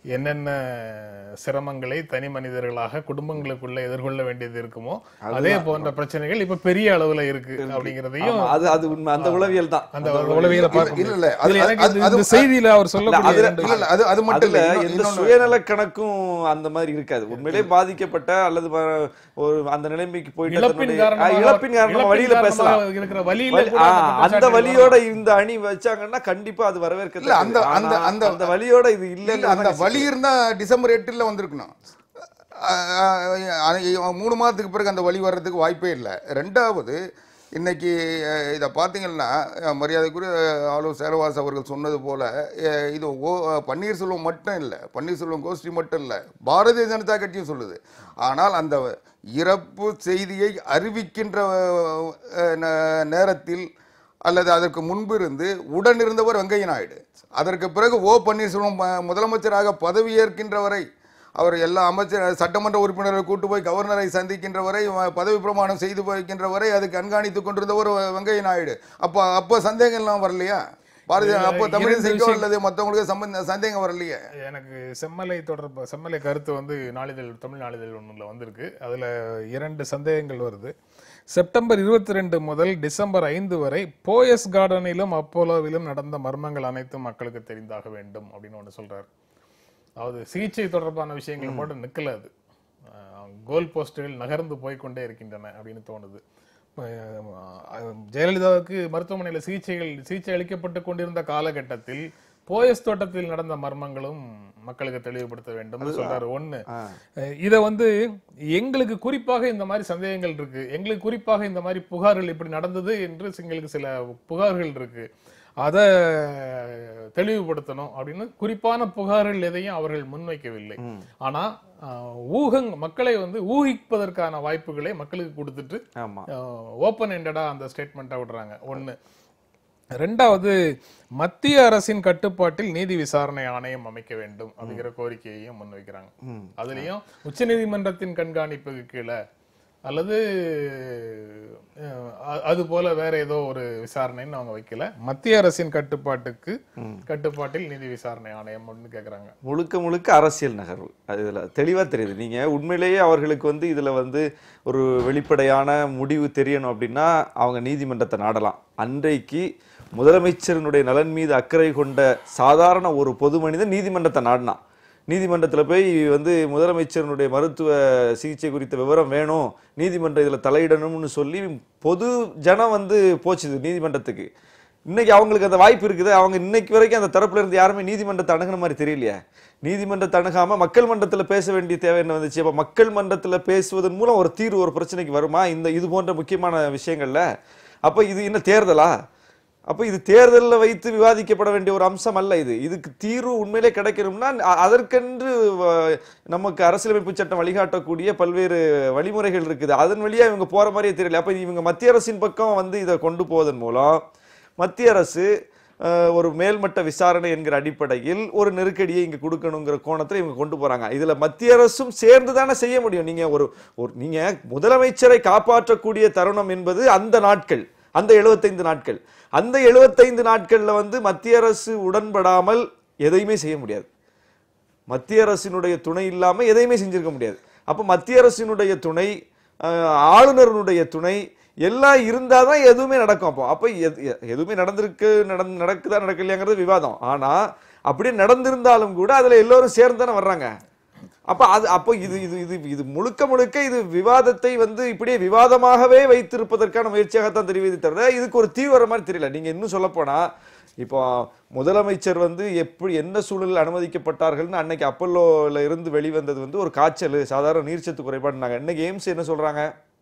என்னென்ன சிரமங்களை தனி மனிதர்களாக குடும்பங்களுக்குள்ள எதிர்கொள்ள வேண்டியது இருக்குமோ அதே போன்ற பிரச்சனைகள் இப்ப பெரிய அளவுல இருக்கு அப்படிங்கிறதையும் ஆமா, அது அது உண்மை அந்த உளவியல் தான் அந்த உளவியல பார்க்க இல்ல, முடியும். இல்ல, அது- இதுல எனக்கு அது- இந்த- இந்த அது- செய்தியில அவர் சொல்லக்கூடிய அதுல- இரண்டு இல்ல இல்ல அது அது மட்டும் அதுல இல்ல இன்னொன்னு- எந்த இன்னொன்னு சுயநல கணக்கும் அந்த மாதிரி இருக்காது உண்மையிலே பாதிக்கப்பட்ட அல்லது வ- ஒரு அந்த நிலைமைக்கு போயிட்டு இழப்பின் தன்னுடைய- ஆ, காரணமாக இழப்பின் காரணமா இழப்பின் வழியில காரணமாக பேசலாம் இருக்கிற வழியில வலி- கூட ஆ, அந்த அந்த குற்றச்சாட்டுகள் வழியோட இந்த அணி வச்சாங்கன்னா கண்டிப்பா அது வரவேற்க இல்ல, அந்த- அந்த- அந்த- அந்த வழியோட இது இல்ல இல்ல அந்த வழி இருந்தா டிசம்பர் எட்டுல வந்திருக்கணும் அஹ் அஹ் அஹ் மூணு மாதத்துக்கு பிறகு அந்த வழி வர்றதுக்கு வாய்ப்பே இல்லை ரெண்டாவது இன்னைக்கு அஹ், இதை பார்த்தீங்கன்னா அஹ், மரியாதைக்குரிய ஆளுநர் சேலவாஸ் அவர்கள் சொன்னது போல அஹ், இது ஓ பன்னீர்செல்வம் மட்டும் இல்லை பன்னீர்செல்வம் கோஷ்டி மட்டும் இல்லை பாரதிய ஜனதா கட்சியும் சொல்லுது ஆனால் அந்த இறப்பு செய்தியை அறிவிக்கின்ற அஹ், நே- நேரத்தில் அல்லது அதற்கு முன்பு இருந்து உடன் இருந்தவர் வெங்கைய நாயுடு அதற்கு பிறகு ஓ பன்னீர்செல்வம் ம- முதலமைச்சராக பதவியேற்கின்ற வரை அவர் எல்லா அமைச்சர் சட்டமன்ற உறுப்பினரை கூட்டு போய் கவர்னரை சந்திக்கின்ற வரை வ- பதவி பிரமாணம் செய்து வைக்கின்ற வரை அது கண்காணித்து கொண்டிருந்தவர் வெ- வெங்கைய நாயுடு அப்போ அப்போ சந்தேகம் எல்லாம் வரலையா பாரதிய இதுல அப்போ இரண்டு தமிழிசைக்கோ விஷயம். அல்லது மற்றவங்களுக்கு சம்பந்த சந்தேகம் வரலையே எனக்கு செம்மலை தொடர்பு செம்மலை கருத்து வந்து நாளிதழ் தமிழ் நாளிதழ் ஒன்றில் வந்திருக்கு அதில் இரண்டு சந்தேகங்கள் வருது செப்டம்பர் இருபத்தி ரெண்டு முதல் டிசம்பர் ஐந்து வரை போயஸ் கார்டனிலும் அப்போலோவிலும் நடந்த மர்மங்கள் அனைத்தும் மக்களுக்கு தெரிந்தாக வேண்டும் அப்படின்னு ஒன்று சொல்றாரு அதாவது சிகிச்சை தொடர்பான விஷயங்கள் மட்டும் நிக்கல அது அஹ் கோல் போஸ்டுகள் நகர்ந்து போய்க்கொண்டே இருக்கின்றன அப்படின்னு தோணுது அஹ் ஜெயலலிதாவுக்கு மருத்துவமனையில் சிகிச்சைகள் சிகிச்சை அளிக்கப்பட்டு கொண்டிருந்த காலகட்டத்தில் போயஸ் தோட்டத்தில் நடந்த மர்மங்களும் மக்களுக்கு தெளிவுபடுத்த வேண்டும் சொல்றாரு ஒண்ணு அஹ் இத வந்து எங்களுக்கு குறிப்பாக இந்த மாதிரி சந்தேகங்கள் இருக்கு எங்களுக்கு குறிப்பாக இந்த மாதிரி புகார்கள் இப்படி நடந்தது என்று எங்களுக்கு சில புகார்கள் இருக்கு அதை தெளிவுபடுத்தணும் அப்படின்னு குறிப்பான புகார்கள் எதையும் அவர்கள் முன்வைக்கவில்லை ஆனா அஹ், ஊகங் மக்களை வந்து ஊகிப்பதற்கான வாய்ப்புகளை மக்களுக்கு கொடுத்துட்டு ஆமா ஓப்பன் எண்டடா அந்த ஸ்டேட்மெண்ட்டை விடுறாங்க ஒண்ணு ரெண்டாவது மத்திய அரசின் கட்டுப்பாட்டில் நீதி விசாரணை ஆணையம் அமைக்க வேண்டும் அப்படிங்கிற கோரிக்கையையும் முன்வைக்கிறாங்க அதுலயும் உச்சநீதிமன்றத்தின் கண்காணிப்புக்கு கீழே அல்லது அஹ், அ- அது போல வேற ஏதோ ஒரு விசாரணைன்னு அவங்க வைக்கல மத்திய அரசின் கட்டுப்பாட்டுக்கு கட்டுப்பாட்டில் நீதி விசாரணை ஆணையம் அப்படின்னு கேக்குறாங்க முழுக்க முழுக்க அரசியல் நகர்வு அது இதுல தெளிவா தெரியுது நீங்க உண்மையிலேயே அவர்களுக்கு வந்து இதுல வந்து ஒரு வெளிப்படையான முடிவு தெரியணும் அப்படின்னா அவங்க நீதிமன்றத்தை நாடலாம் அன்றைக்கு முதலமைச்சரினுடைய நலன் மீது அக்கறை கொண்ட சாதாரண ஒரு பொது மனிதன் நீதிமன்றத்தை நாடினான் நீதிமன்றத்துல போய் வந்து முதலமைச்சரினுடைய மருத்துவ சிகிச்சை குறித்த விவரம் வேணும் நீதிமன்றம் இதுல தலையிடணும்னு சொல்லி பொது ஜனம் வந்து போச்சுது நீதிமன்றத்துக்கு இன்னைக்கு அவங்களுக்கு அந்த வாய்ப்பு இருக்குது அவங்க இன்னைக்கு வரைக்கும் அந்த தரப்புல இருந்து யாருமே நீதிமன்றத்தை அணுகுன மாதிரி தெரியலையே நீதிமன்றத்தை அணுகாம மக்கள் மன்றத்துல பேச வேண்டிய தேவை என்ன வந்துச்சு அப்ப மக்கள் மன்றத்துல பேசுவதன் மூலம் ஒரு தீர்வு ஒரு பிரச்சனைக்கு வருமா இந்த இது போன்ற முக்கியமான விஷயங்கள்ல அப்ப இது என்ன தேர்தலா அப்ப இது தேர்தலில் வைத்து விவாதிக்கப்பட வேண்டிய ஒரு அம்சம் அல்ல இது இதுக்கு தீர்வு உண்மையிலே கிடைக்கணும்னா அ- அதற்கென்று வ- நமக்கு அரசியலமைப்பு சட்டம் வழிகாட்டக்கூடிய பல்வேறு வழிமுறைகள் இருக்குது அதன் வழியா இவங்க போற மாதிரியே தெரியல அப்ப இவங்க மத்திய அரசின் பக்கம் வந்து இதை கொண்டு போவதன் மூலம் மத்திய அரசு அஹ், ஒரு மேல்மட்ட விசாரணை என்கிற அடிப்படையில் ஒரு நெருக்கடியை இங்க கொடுக்கணுங்கிற கோணத்துல இவங்க கொண்டு போறாங்க இதுல மத்திய அரசும் சேர்ந்து தானே செய்ய முடியும் நீங்க ஒரு ஒரு நீங்க முதலமைச்சரை காப்பாற்றக்கூடிய தருணம் என்பது அந்த நாட்கள் அந்த 75 நாட்கள் அந்த 75 நாட்கள்ல வந்து மத்திய அரசு உடன்படாமல் எதையுமே செய்ய முடியாது மத்திய அரசினுடைய துணை இல்லாம எதையுமே செஞ்சிருக்க முடியாது அப்ப மத்திய அரசினுடைய துணை அஹ், ஆளுநருடைய துணை எல்லாம் இருந்தாதான் எதுவுமே நடக்கும் அப்போ அப்ப எது- எ- எதுவுமே நடந்திருக்கு நடந் நடக்குதா நடக்கலையாங்கிறது விவாதம் ஆனா அப்படியே நடந்திருந்தாலும் கூட அதுல எல்லோரும் சேர்ந்து தானே வர்றாங்க அப்ப அது அப்போ இது இது இது இது முழுக்க முழுக்க இது விவாதத்தை வந்து இப்படியே விவாதமாகவே வைத்திருப்பதற்கான முயற்சியாகத்தான் தெரிவித்து தவிர இதுக்கு ஒரு தீவிர மாதிரி தெரியல நீங்க இன்னும் சொல்ல போனா இப்போ முதலமைச்சர் வந்து எப்படி என்ன சூழலில் அனுமதிக்கப்பட்டார்கள்னு அன்னைக்கு அப்பல்லோல இருந்து வெளிவந்தது வந்து ஒரு காய்ச்சல் சாதாரண நீர்ச்சத்து குறைபாடுனாங்க இன்னைக்கு எய்ம்ஸ் என்ன சொல்றாங்க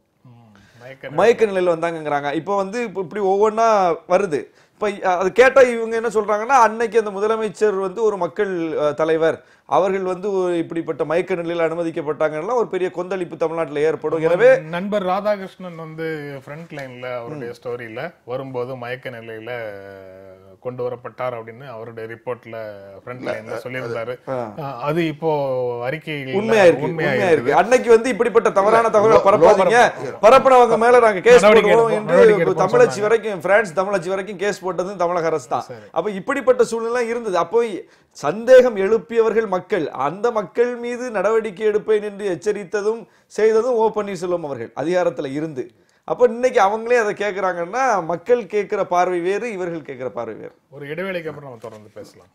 மயக்க மயக்க நிலையில் வந்தாங்கங்கிறாங்க இப்போ வந்து இப்போ இப்படி ஒவ்வொன்றா வருது இப்போ அது கேட்டா இவங்க என்ன சொல்றாங்கன்னா அன்னைக்கு அந்த முதலமைச்சர் வந்து ஒரு மக்கள் அஹ், தலைவர் அவர்கள் வந்து ஒரு இப்படிப்பட்ட மயக்க நிலையில் அனுமதிக்கப்பட்டாங்கன்னா ஒரு பெரிய கொந்தளிப்பு தமிழ்நாட்டில் ஏற்படும் எனவே நண்பர் ராதாகிருஷ்ணன் வந்து ஃப்ரண்ட் லைன்ல அவருடைய ஸ்டோரியில வரும்போது மயக்க நிலையில கொண்டு வரப்பட்டார் அப்படின்னு அவருடைய ரிப்போர்ட்ல ஃப்ரண்ட் லைன்ல சொல்லியிருந்தாரு அஹ், அது இப்போ அறிக்கையில் உண்மையா இருக்கு உண்மையா உண்மையா இருக்குது இருக்கு அன்னைக்கு வந்து இப்படிப்பட்ட தவறான தகவலை லோ- பரப்பாதீங்க பரப்புனவங்க மேல நாங்க கேஸ் நடவடிக்கை போடுவோம் எடுப்போம், நடவடிக்கை என்று எடுப்போம் தமிழச்சி சொன்னாங்க. வரைக்கும் பிரான்ஸ் தமிழச்சி வரைக்கும் கேஸ் போட்டது தமிழக அரசு தான் அப்ப இப்படிப்பட்ட சூழ்நிலை இருந்தது அப்போ சந்தேகம் எழுப்பியவர்கள் மக்கள் அந்த மக்கள் மீது நடவடிக்கை எடுப்பேன் என்று எச்சரித்ததும் செய்ததும் ஓ பன்னீர்செல்வம் அவர்கள் அதிகாரத்துல இருந்து அப்ப இன்னைக்கு அவங்களே அதை கேக்குறாங்கன்னா மக்கள் கேட்கிற பார்வை வேறு இவர்கள் கேட்கிற பார்வை வேறு ஒரு இடைவேளைக்கு அப்புறம் நம்ம தொடர்ந்து பேசலாம்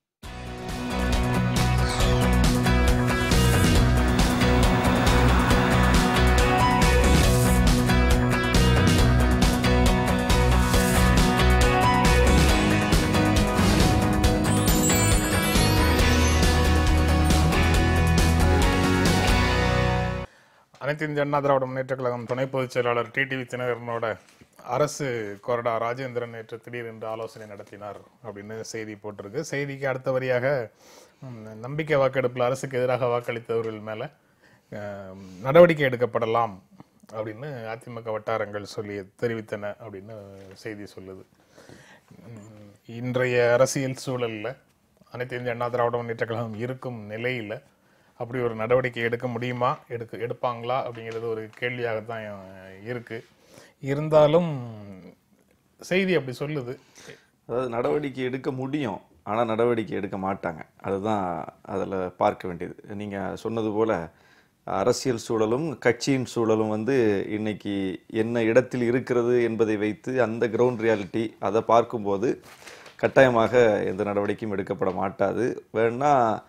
அனைத்து இந்திய அண்ணா திராவிட முன்னேற்ற கழகம் துணை பொதுச் செயலாளர் டிடிவி தினகரனோட அரசு கொறடா ராஜேந்திரன் நேற்று திடீரென்று ஆலோசனை நடத்தினார் அப்படின்னு செய்தி போட்டிருக்கு செய்திக்கு அடுத்த வரியாக ம், நம்பிக்கை வாக்கெடுப்பில் அரசுக்கு எதிராக வாக்களித்தவர்கள் மேல அஹ், நடவடிக்கை எடுக்கப்படலாம் அப்படின்னு அதிமுக வட்டாரங்கள் சொல்லி தெரிவித்தன அப்படின்னு செய்தி சொல்லுது ம், இன்றைய அரசியல் சூழல்ல அனைத்து இந்திய அண்ணா திராவிட முன்னேற்ற கழகம் இருக்கும் நிலையில அப்படி ஒரு நடவடிக்கை எடுக்க முடியுமா எடுக்க எடுப்பாங்களா அப்படிங்கிறது ஒரு கேள்வியாகத்தான் இருக்கு இருந்தாலும் செய்தி அப்படி சொல்லுது அதாவது நடவடிக்கை எடுக்க முடியும் ஆனா நடவடிக்கை எடுக்க மாட்டாங்க அதுதான் அதுல பார்க்க வேண்டியது நீங்க சொன்னது போல அரசியல் சூழலும் கட்சியின் சூழலும் வந்து இன்னைக்கு என்ன இடத்தில் இருக்கிறது என்பதை வைத்து அந்த கிரவுண்ட் ரியாலிட்டி அதை பார்க்கும்போது கட்டாயமாக எந்த நடவடிக்கையும் எடுக்கப்பட மாட்டாது வேணா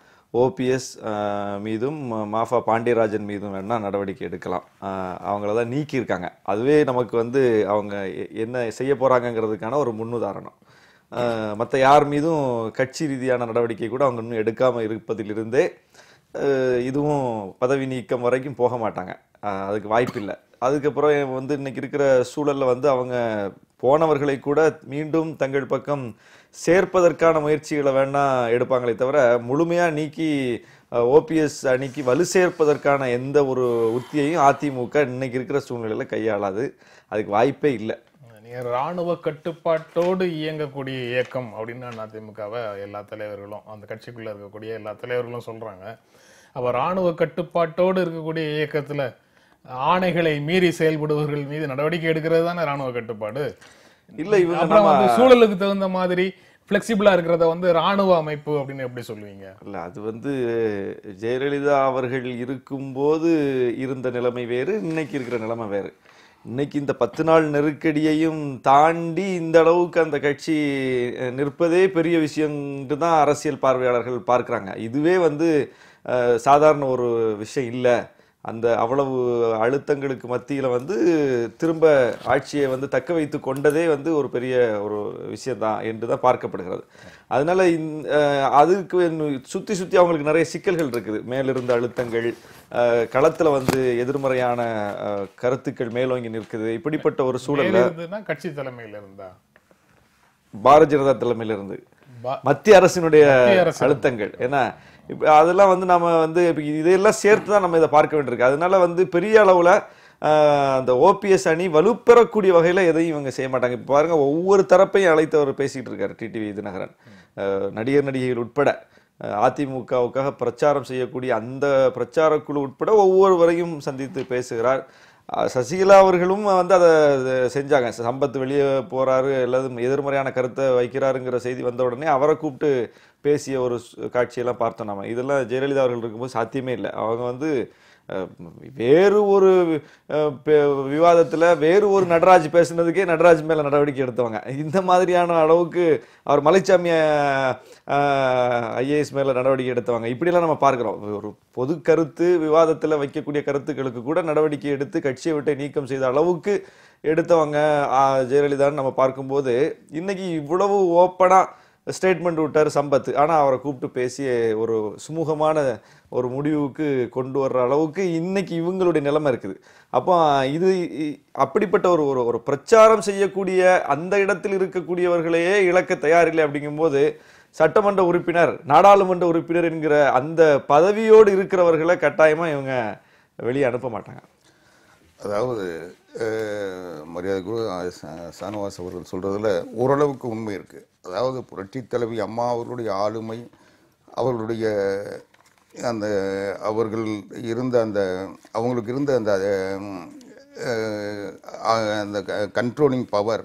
ஓபிஎஸ் மீதும் மாஃபா பாண்டியராஜன் மீதும் வேணா நடவடிக்கை எடுக்கலாம் ஆஹ் அவங்கள தான் நீக்கியிருக்காங்க அதுவே நமக்கு வந்து அவங்க எ- என்ன செய்ய போறாங்கங்கிறதுக்கான ஒரு முன்னுதாரணம் மற்ற யார் மீதும் கட்சி ரீதியான நடவடிக்கை கூட அவங்க இன்னும் எடுக்காம இருப்பதிலிருந்தே அஹ் இதுவும் பதவி நீக்கம் வரைக்கும் போக மாட்டாங்க அஹ் அதுக்கு வாய்ப்பு இல்லை அதுக்கப்புறம் வந்து இன்னைக்கு இருக்கிற சூழல்ல வந்து அவங்க போனவர்களை கூட மீண்டும் தங்கள் பக்கம் சேர்ப்பதற்கான முயற்சிகளை வேணா எடுப்பாங்களே தவிர முழுமையா நீக்கி ஓபிஎஸ் அணிக்கு வலு சேர்ப்பதற்கான எந்த ஒரு உத்தியையும் அதிமுக இன்னைக்கு இருக்கிற சூழ்நிலையில கையாளாது அதுக்கு வாய்ப்பே இல்லை நீங்க ராணுவ கட்டுப்பாட்டோடு இயங்கக்கூடிய இயக்கம் அப்படின்னு அதிமுகவை எல்லா தலைவர்களும் அந்த கட்சிக்குள்ள இருக்கக்கூடிய எல்லா தலைவர்களும் சொல்றாங்க அப்ப ராணுவ கட்டுப்பாட்டோடு இருக்கக்கூடிய இயக்கத்துல ஆணைகளை மீறி செயல்படுபவர்கள் மீது நடவடிக்கை எடுக்கிறது தானே ராணுவ கட்டுப்பாடு இல்ல இவங்க அப்புறம் நம்ம வந்து சூழலுக்கு தகுந்த மாதிரி பிளெக்சிபிளா இருக்கிறத வந்து ராணுவ அமைப்பு அப்படின்னு எப்படி சொல்லுவீங்க இல்ல அது வந்து ஜெயலலிதா அவர்கள் இருக்கும்போது இருந்த நிலைமை வேறு இன்னைக்கு இருக்கிற நிலைமை வேறு இன்னைக்கு இந்த பத்து நாள் நெருக்கடியையும் தாண்டி இந்த அளவுக்கு அந்த கட்சி அஹ், நிற்பதே பெரிய விஷயம்ட்டு தான் அரசியல் பார்வையாளர்கள் பார்க்கறாங்க இதுவே வந்து அஹ், சாதாரண ஒரு விஷயம் இல்லை அந்த அவ்வளவு அழுத்தங்களுக்கு மத்தியில வந்து திரும்ப ஆட்சியை வந்து தக்க வைத்து கொண்டதே வந்து ஒரு பெரிய ஒரு விஷயம்தான் என்று தான் பார்க்கப்படுகிறது அதனால இந்த அஹ், அதுக்கு இன்னும் சுத்தி சுத்தி அவங்களுக்கு நிறைய சிக்கல்கள் இருக்குது மேலிருந்த அழுத்தங்கள் அஹ், களத்துல வந்து எதிர்மறையான அஹ், கருத்துக்கள் மேலோங்கி நிற்குது இப்படிப்பட்ட ஒரு சூழல்ல இருந்ததுன்னா கட்சி தலைமையில இருந்தா பாரதிய ஜனதா தலைமையில இருந்து பா- மத்திய அரசினுடைய மத்திய அரசு. அழுத்தங்கள் ஏன்னா இப்ப அதெல்லாம் வந்து நம்ம வந்து இப்ப இதையெல்லாம் சேர்த்து தான் நம்ம இதை பார்க்க வேண்டியிருக்கு அதனால வந்து பெரிய அளவுல ஆஹ், அந்த ஓபிஎஸ் அணி வலுப்பெறக்கூடிய வகையில எதையும் இவங்க செய்ய மாட்டாங்க இப்ப பாருங்க ஒவ்வொரு தரப்பையும் அழைத்து அவர் பேசிட்டு இருக்காரு டிடிவி தினகரன் ஆஹ், நடிகர் நடிகைகள் உட்பட ஆஹ், அதிமுகவுக்காக பிரச்சாரம் செய்யக்கூடிய அந்த பிரச்சார குழு உட்பட ஒவ்வொருவரையும் சந்தித்து பேசுகிறார் அஹ் சசிகலா அவர்களும் வந்து அதை செஞ்சாங்க சம்பத் வெளியே போறாரு அல்லது எதிர்மறையான கருத்தை வைக்கிறாருங்கிற செய்தி வந்த உடனே அவரை கூப்பிட்டு பேசிய ஒரு சு- காட்சியெல்லாம் பார்த்தோம் நம்ம இதெல்லாம் ஜெயலலிதா அவர்கள் இருக்கும்போது சாத்தியமே இல்லை அவங்க வந்து அஹ், வேறு ஒரு அஹ், பே- விவாதத்துல வேறு ஒரு நடராஜ் பேசுனதுக்கே நடராஜ் மேல நடவடிக்கை எடுத்தவங்க இந்த மாதிரியான அளவுக்கு அவர் மலைச்சாமி ஐஏஎஸ் மேல நடவடிக்கை எடுத்தவங்க இப்படியெல்லாம் நம்ம பார்க்கிறோம் ஒரு பொது கருத்து விவாதத்துல வைக்கக்கூடிய கருத்துக்களுக்கு கூட நடவடிக்கை எடுத்து கட்சியை விட்டு நீக்கம் செய்த அளவுக்கு எடுத்தவங்க ஆஹ், ஜெயலலிதான்னு நம்ம பார்க்கும்போது இன்னைக்கு இவ்வளவு ஓப்பனா ஸ்டேட்மெண்ட் விட்டார் சம்பத் ஆனா அவரை கூப்பிட்டு பேசி ஒரு சுமூகமான ஒரு முடிவுக்கு கொண்டு வர்ற அளவுக்கு இன்னைக்கு இவங்களுடைய நிலைமை இருக்குது அப்போ இது இ- அப்படிப்பட்ட ஒரு ஒரு ஒரு பிரச்சாரம் செய்யக்கூடிய அந்த இடத்தில் இருக்கக்கூடியவர்களையே இழக்க தயாரில்லை அப்படிங்கும்போது சட்டமன்ற உறுப்பினர் நாடாளுமன்ற உறுப்பினர் என்கிற அந்த பதவியோடு இருக்கிறவர்களை கட்டாயமா இவங்க வெளியே அனுப்ப மாட்டாங்க அதாவது அஹ், மரியாதைக்குரிய அஹ், ச- சானவாஸ் அவர்கள் சொல்றதுல ஓரளவுக்கு உண்மை இருக்கு அதாவது புரட்சித் தலைவி அம்மா அவர்களுடைய ஆளுமை அவர்களுடைய அந்த அவர்கள் இருந்த அந்த அவங்களுக்கு இருந்த அந்த அஹ், அஹ், அந்த கண்ட்ரோலிங் பவர்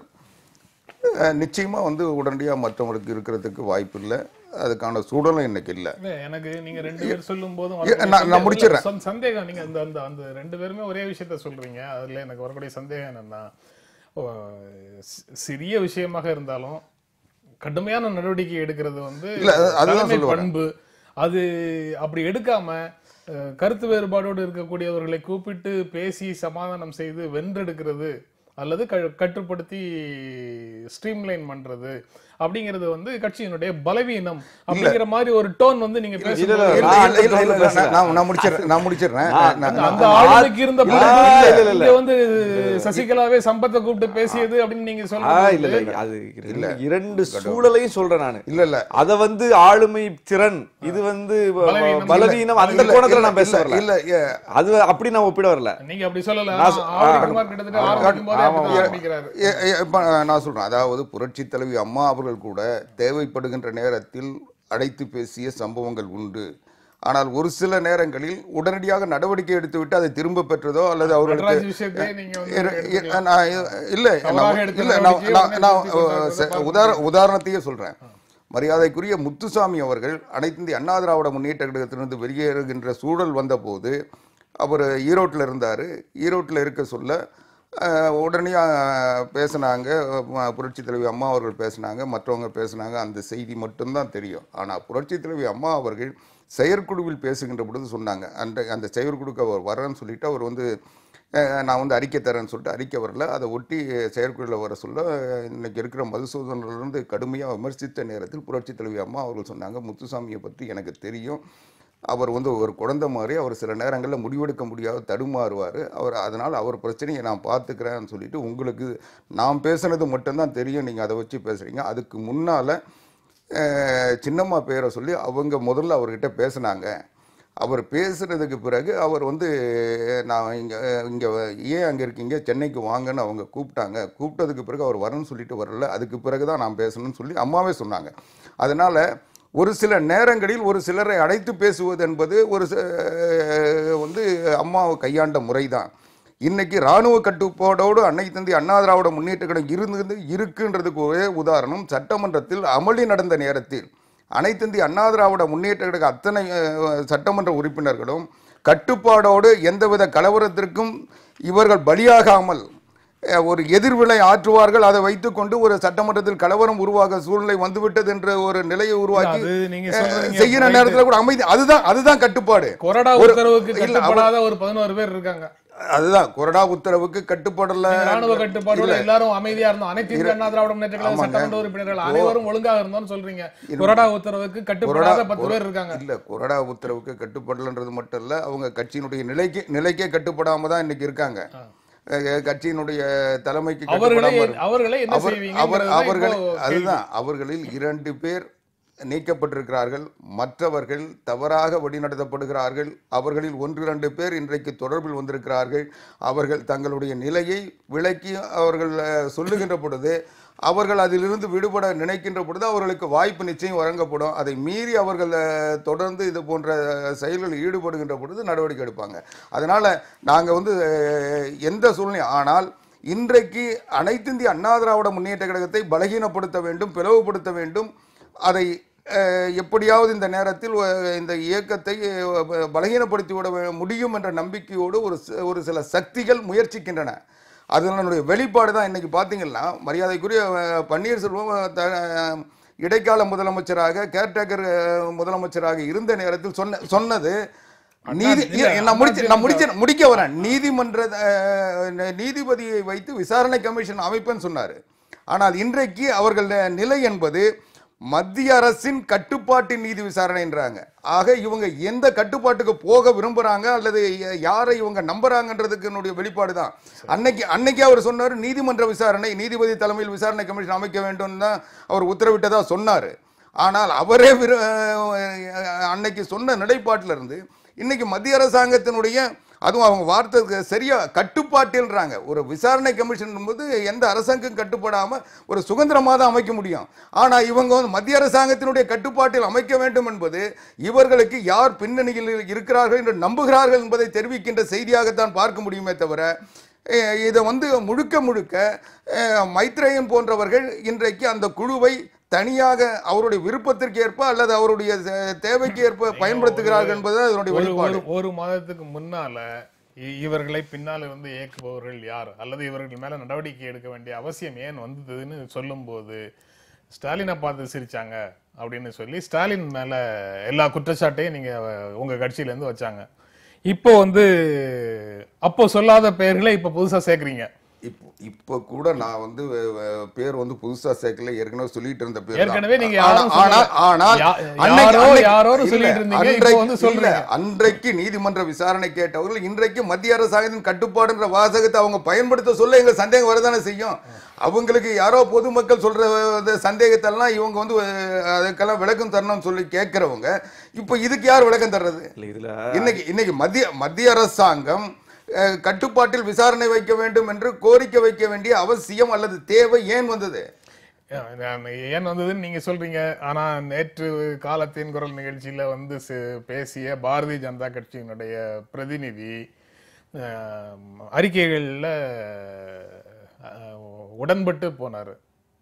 நிச்சயமா வந்து உடனடியாக மற்றவங்களுக்கு இருக்கிறதுக்கு வாய்ப்பு இல்லை அதுக்கான சூழலும் இன்னைக்கு இல்லை இல்ல, எனக்கு நீங்க ரெண்டு பேர் சொல்லும் போதும் ஏ, நான்- நான் முடிச்சிடுறேன். சந்தேகம் சந்தேகம் நீங்க அந்த அந்த அந்த ரெண்டு பேருமே ஒரே விஷயத்த சொல்றீங்க அதுல எனக்கு வரக்கூடிய சந்தேகம் என்னன்னா ஓ, சி- சிறிய விஷயமாக இருந்தாலும் கடுமையான நடவடிக்கை எடுக்கிறது வந்து இல்ல, அது- அதுதான் தலைமை சொல்ல வரேன். பண்பு அது அப்படி எடுக்காம அஹ், கருத்து வேறுபாடோடு இருக்கக்கூடியவர்களை கூப்பிட்டு பேசி சமாதானம் செய்து வென்றெடுக்கிறது அல்லது க- கட்டுப்படுத்தி ஸ்ட்ரீம்லைன் பண்றது அப்படிங்கிறது வந்து கட்சியினுடைய பலவீனம் அப்படிங்கிற மாதிரி ஒரு டோன் வந்து நீங்க இல்ல, பேசும்போது இல்ல, நான் இல்ல, இல்ல, இல்ல, பேசல. நான் நான் முடிச்சிடுறேன் நான் முடிச்சிடுறேன் நான்- நான்- அந்த- நான்- அந்த ஆளுமைக்கு இருந்த இல்ல, பலவீனம் இல்ல, இல்ல, இல்ல. இங்க வந்து சசிகலாவே சம்பத்தை கூப்பிட்டு பேசியது அப்படின்னு நீங்க ஆ, இல்ல சொல்லுங்க இல்ல அது இரண்டு- இரண்டு சூழலையும் சொல்றேன் நானு இல்ல இல்ல அத வந்து ஆளுமை திறன் இது வந்து வ- பலவீனம். பலவீனம் அந்த இல்ல, கோணத்துல இல்ல, நான் பேச இல்ல, வரல இல்ல ஏ, அது அப்படி நான் ஒப்பிட வரல நீங்க அப்படி சொல்லல நான் சொ- ஆரோக்கிய குமார் கிட்டத்தட்ட ஆரம்பிக்கும் போதே ஆமா, அப்படிதான் ஆரம்பிக்கிறாரு ஏ, ஏ, இப்ப நான் சொல்றேன் அதாவது புரட்சி தலைவி அம்மா அவர்கள் கூட தேவைப்படுகின்ற நேரத்தில் அழைத்து பேசிய சம்பவங்கள் உண்டு ஆனால் ஒரு சில நேரங்களில் உடனடியாக நடவடிக்கை எடுத்துவிட்டு அதை திரும்ப பெற்றதோ அல்லது அவர்களுக்கு நடராஜ் விஷயத்தையே நீங்க வந்து இரு- இ- எடுத்துக்கலாம். நான் இல்ல தவறாக நான் எடுத்த இல்ல நான் நடவடிக்கையை நான் உடனே நான் நிறுத்திக் கொண்டார்கள் செ- பார்க்க உதார உதாரணத்தையே சொல்றேன் மரியாதைக்குரிய முத்துசாமி அவர்கள் அனைத்து இந்திய அண்ணா திராவிட முன்னேற்ற கழகத்திலிருந்து வெளியேறுகின்ற சூழல் வந்தபோது அவர் ஈரோட்டில் இருந்தார் ஈரோட்டில் இருக்க சொல்ல அஹ், உடனே அஹ், பேசுனாங்க அஹ், புரட்சி தலைவி அம்மா அவர்கள் பேசுனாங்க மற்றவங்க பேசுனாங்க அந்த செய்தி மட்டும்தான் தெரியும் ஆனால் புரட்சி தலைவி அம்மா அவர்கள் செயற்குழுவில் பேசுகின்ற பொழுது சொன்னாங்க அந்த அந்த செயற்குழுக்கு அவர் வரேன்னு சொல்லிட்டு அவர் வந்து அஹ், நான் வந்து அறிக்கை தரேன்னு சொல்லிட்டு அறிக்கை வரல அதை ஒட்டி செயற்குழுவில் வர சொல்ல அஹ், இன்னைக்கு இருக்கிற மதுசூதனிலிருந்து கடுமையாக விமர்சித்த நேரத்தில் புரட்சி தலைவி அம்மா அவர்கள் சொன்னாங்க முத்துசாமியை பற்றி எனக்கு தெரியும் அவர் வந்து ஒரு குழந்தை மாதிரி அவர் சில நேரங்களில் முடிவெடுக்க முடியாத தடுமாறுவார் அவர் அதனால் அவர் பிரச்சனையை நான் பார்த்துக்கிறேன்னு சொல்லிட்டு உங்களுக்கு நான் பேசுனது மட்டும்தான் தெரியும் நீங்கள் அதை வச்சு பேசுகிறீங்க அதுக்கு முன்னால் சின்னம்மா பேரை சொல்லி அவங்க முதல்ல அவர்கிட்ட பேசுனாங்க அவர் பேசுனதுக்கு பிறகு அவர் வந்து நான் இங்கே இங்கே ஏன் அங்கே இருக்கீங்க சென்னைக்கு வாங்கன்னு அவங்க கூப்பிட்டாங்க கூப்பிட்டதுக்கு பிறகு அவர் வரேன்னு சொல்லிட்டு வரல அதுக்கு பிறகு தான் நான் பேசணும்னு சொல்லி அம்மாவே சொன்னாங்க அதனால் ஒரு சில நேரங்களில் ஒரு சிலரை அழைத்து பேசுவது என்பது ஒரு ச- வந்து அம்மாவை கையாண்ட முறைதான் இன்னைக்கு ராணுவ கட்டுப்பாடோடு அன்னை தந்தி அண்ணா திராவிட முன்னேற்ற கழகம் இருந்து இருக்குன்றதுக்கு ஒரே உதாரணம் சட்டமன்றத்தில் அமளி நடந்த நேரத்தில் அனைத்திந்தி அண்ணா திராவிட முன்னேற்ற கழக அத்தனை அஹ், சட்டமன்ற உறுப்பினர்களும் கட்டுப்பாடோடு எந்தவித கலவரத்திற்கும் இவர்கள் பலியாகாமல் அஹ், ஒரு எதிர்வினை ஆற்றுவார்கள் அதை வைத்துக்கொண்டு ஒரு சட்டமன்றத்தில் கலவரம் உருவாக சூழ்நிலை வந்துவிட்டது என்ற ஒரு நிலையை உருவாக்கி அது நீங்க அஹ், சொல்றீங்க செய்யற right. நேரத்தில் கூட அமைதி அதுதான் அதுதான் கட்டுப்பாடு கொறடா ஒரு- உத்தரவுக்கு இல்ல, அவர்- கட்டுப்படாத ஒரு பதினோரு பேர் இருக்காங்க அதுதான் கொறடா உத்தரவுக்கு கட்டுப்படல ராணுவ கட்டுப்பாடோட இல்ல. எல்லாரும் அமைதியா இருந்தோம் அனைத்து இந்திய அண்ணா திராவிட முன்னேற்ற கழக ஆமாங்க. சட்டமன்ற உறுப்பினர்கள் அனைவரும் ஒழுங்காக இருந்தோம்னு சொல்றீங்க கொறடா உத்தரவுக்கு கட்டுப்படாத பத்து பேர் இருக்காங்க இல்ல கொறடா உத்தரவுக்கு கட்டுப்படலன்றது மட்டும் இல்ல அவங்க கட்சியினுடைய நிலைக்கு நிலைக்கே கட்டுப்படாம தான் இன்னைக்கு இருக்காங்க அஹ் கட்சியினுடைய தலைமைக்கு அவர்களை கட்டுப்படாம இரு- அவர்களை என்ன அவர் செய்வீங்க அவர் அவர்கள் அதுதான் அவர்களில் இரண்டு பேர் நீக்கப்பட்டிருக்கிறார்கள் மற்றவர்கள் தவறாக வழிநடத்தப்படுகிறார்கள் அவர்களில் ஒன்று இரண்டு பேர் இன்றைக்கு தொடர்பில் வந்திருக்கிறார்கள் அவர்கள் தங்களுடைய நிலையை விளக்கி அவர்கள் அஹ், சொல்லுகின்ற பொழுது அவர்கள் அதிலிருந்து விடுபட நினைக்கின்ற பொழுது அவர்களுக்கு வாய்ப்பு நிச்சயம் வழங்கப்படும் அதை மீறி அவர்கள் அஹ், தொடர்ந்து இது போன்ற செயல்களில் ஈடுபடுகின்ற பொழுது நடவடிக்கை எடுப்பாங்க அதனால நாங்க வந்து அஹ், எந்த சூழ்நிலை ஆனால் இன்றைக்கு அனைத்திந்திய அண்ணா திராவிட முன்னேற்ற கழகத்தை பலகீனப்படுத்த வேண்டும் பிளவுபடுத்த வேண்டும் அதை அஹ், எப்படியாவது இந்த நேரத்தில் அஹ், இந்த இயக்கத்தை அஹ், பலகீனப்படுத்தி விட வே- முடியும் என்ற நம்பிக்கையோடு ஒரு ச- ஒரு சில சக்திகள் முயற்சிக்கின்றன அதனுடைய வெளிப்பாடு தான் இன்னைக்கு பார்த்தீங்கன்னா மரியாதைக்குரிய அஹ், பன்னீர்செல்வம் அஹ், த- அஹ், இடைக்கால முதலமைச்சராக கேர்டேக்கர் அஹ், முதலமைச்சராக இருந்த நேரத்தில் சொன்ன சொன்னது நீதி இல்ல, நான் முடிச்சு நான் அண்ணா முடிச்சு முடிக்க வரேன் நீதிமன்ற அஹ், நீதிபதியை வைத்து விசாரணை கமிஷன் அமைப்பேன்னு சொன்னார் ஆனால் இன்றைக்கு அவர்கள் நிலை என்பது மத்திய அரசின் கட்டுப்பாட்டின் நீதி விசாரணைன்றாங்க ஆக இவங்க எந்த கட்டுப்பாட்டுக்கு போக விரும்புறாங்க அல்லது ய- யாரை இவங்க நம்புறாங்கன்றதுக்கு என்னுடைய வெளிப்பாடு தான் அன்னைக்கு அன்னைக்கு அவர் சொன்னார் நீதிமன்ற விசாரணை நீதிபதி தலைமையில் விசாரணை கமிஷன் அமைக்க வேண்டும் தான் அவர் உத்தரவிட்டதா சொன்னார் ஆனால் அவரே விரு- அஹ் அன்னைக்கு சொன்ன நிலைப்பாட்டில இருந்து இன்னைக்கு மத்திய அரசாங்கத்தினுடைய அதுவும் அவங்க வார்த்தை சரியா கட்டுப்பாட்டில்றாங்க ஒரு விசாரணை கமிஷன் போது எந்த அரசாங்கம் கட்டுப்படாம ஒரு சுதந்திரமாக தான் அமைக்க முடியும் ஆனா இவங்க வந்து மத்திய அரசாங்கத்தினுடைய கட்டுப்பாட்டில் அமைக்க வேண்டும் என்பது இவர்களுக்கு யார் பின்னணியில் இருக்கிறார்கள் என்று நம்புகிறார்கள் என்பதை தெரிவிக்கின்ற செய்தியாகத்தான் பார்க்க முடியுமே தவிர அஹ், இதை வந்து முழுக்க முழுக்க அஹ், மைத்ரேயன் போன்றவர்கள் இன்றைக்கு அந்த குழுவை தனியாக அவருடைய விருப்பத்திற்கு ஏற்ப அல்லது அவருடைய தே- தேவைக்கு ஏற்ப பயன்படுத்துகிறார்கள் என்பது அதனுடைய ஒரு வெளிப்பாடு ஒரு ஒரு மாதத்துக்கு முன்னால இ- இவர்களை பின்னால் இருந்து இயக்குபவர்கள் யார் அல்லது இவர்கள் மேல நடவடிக்கை எடுக்க வேண்டிய அவசியம் ஏன் வந்ததுன்னு சொல்லும்போது ஸ்டாலினை பார்த்து சிரிச்சாங்க அப்படின்னு சொல்லி ஸ்டாலின் மேல எல்லா குற்றச்சாட்டையும் நீங்க அஹ், உங்க கட்சியில இருந்து வச்சாங்க இப்போ வந்து அப்போ சொல்லாத பெயர்களை இப்ப புதுசா சேர்க்கறீங்க இப்போ இப்போ கூட நான் வந்து அஹ், அஹ், பேர் வந்து புதுசா சேர்க்கல ஏற்கனவே சொல்லிட்டு இருந்த பேர் தான். ஏற்கனவே நீங்க ஆனா- யாரும் ஆனால் சொல்லல. ஆனால் யா- அன்னைக்கு- யாரோ அன்னைக்கு- யாரோன்னு இல்ல, சொல்லிட்டு இருந்தீங்க, இப்போ அன்றைக்கு- வந்து இல்ல, சொல்றீங்க. அன்றைக்கு நீதிமன்ற விசாரணை கேட்டவர்கள் இன்றைக்கு மத்திய அரசாங்கத்தின் கட்டுப்பாடுன்ற வாசகத்தை அவங்க பயன்படுத்த சொல்ல எங்க சந்தேகம் வரதானே செய்யும் அவங்களுக்கு யாரோ பொதுமக்கள் சொல்ற அந்த சந்தேகத்தெல்லாம் இவங்க வந்து அஹ், அதுக்கெல்லாம் விளக்கம் தரணும்னு சொல்லி கேட்கிறவங்க இப்போ இதுக்கு யார் விளக்கம் தர்றது இல்ல இதுல இன்னைக்கு இன்னைக்கு மத்திய மத்திய அரசாங்கம் அஹ், கட்டுப்பாட்டில் விசாரணை வைக்க வேண்டும் என்று கோரிக்கை வைக்க வேண்டிய அவசியம் அல்லது தேவை ஏன் வந்தது நான் ஏன் வந்ததுன்னு நீங்க சொல்றீங்க ஆனா நேற்று காலத்தின் குரல் நிகழ்ச்சியில வந்து சி- பேசிய பாரதிய ஜனதா கட்சியினுடைய பிரதிநிதி ஆம், அறிக்கைகள்ல அஹ், உடன்பட்டு போனாரு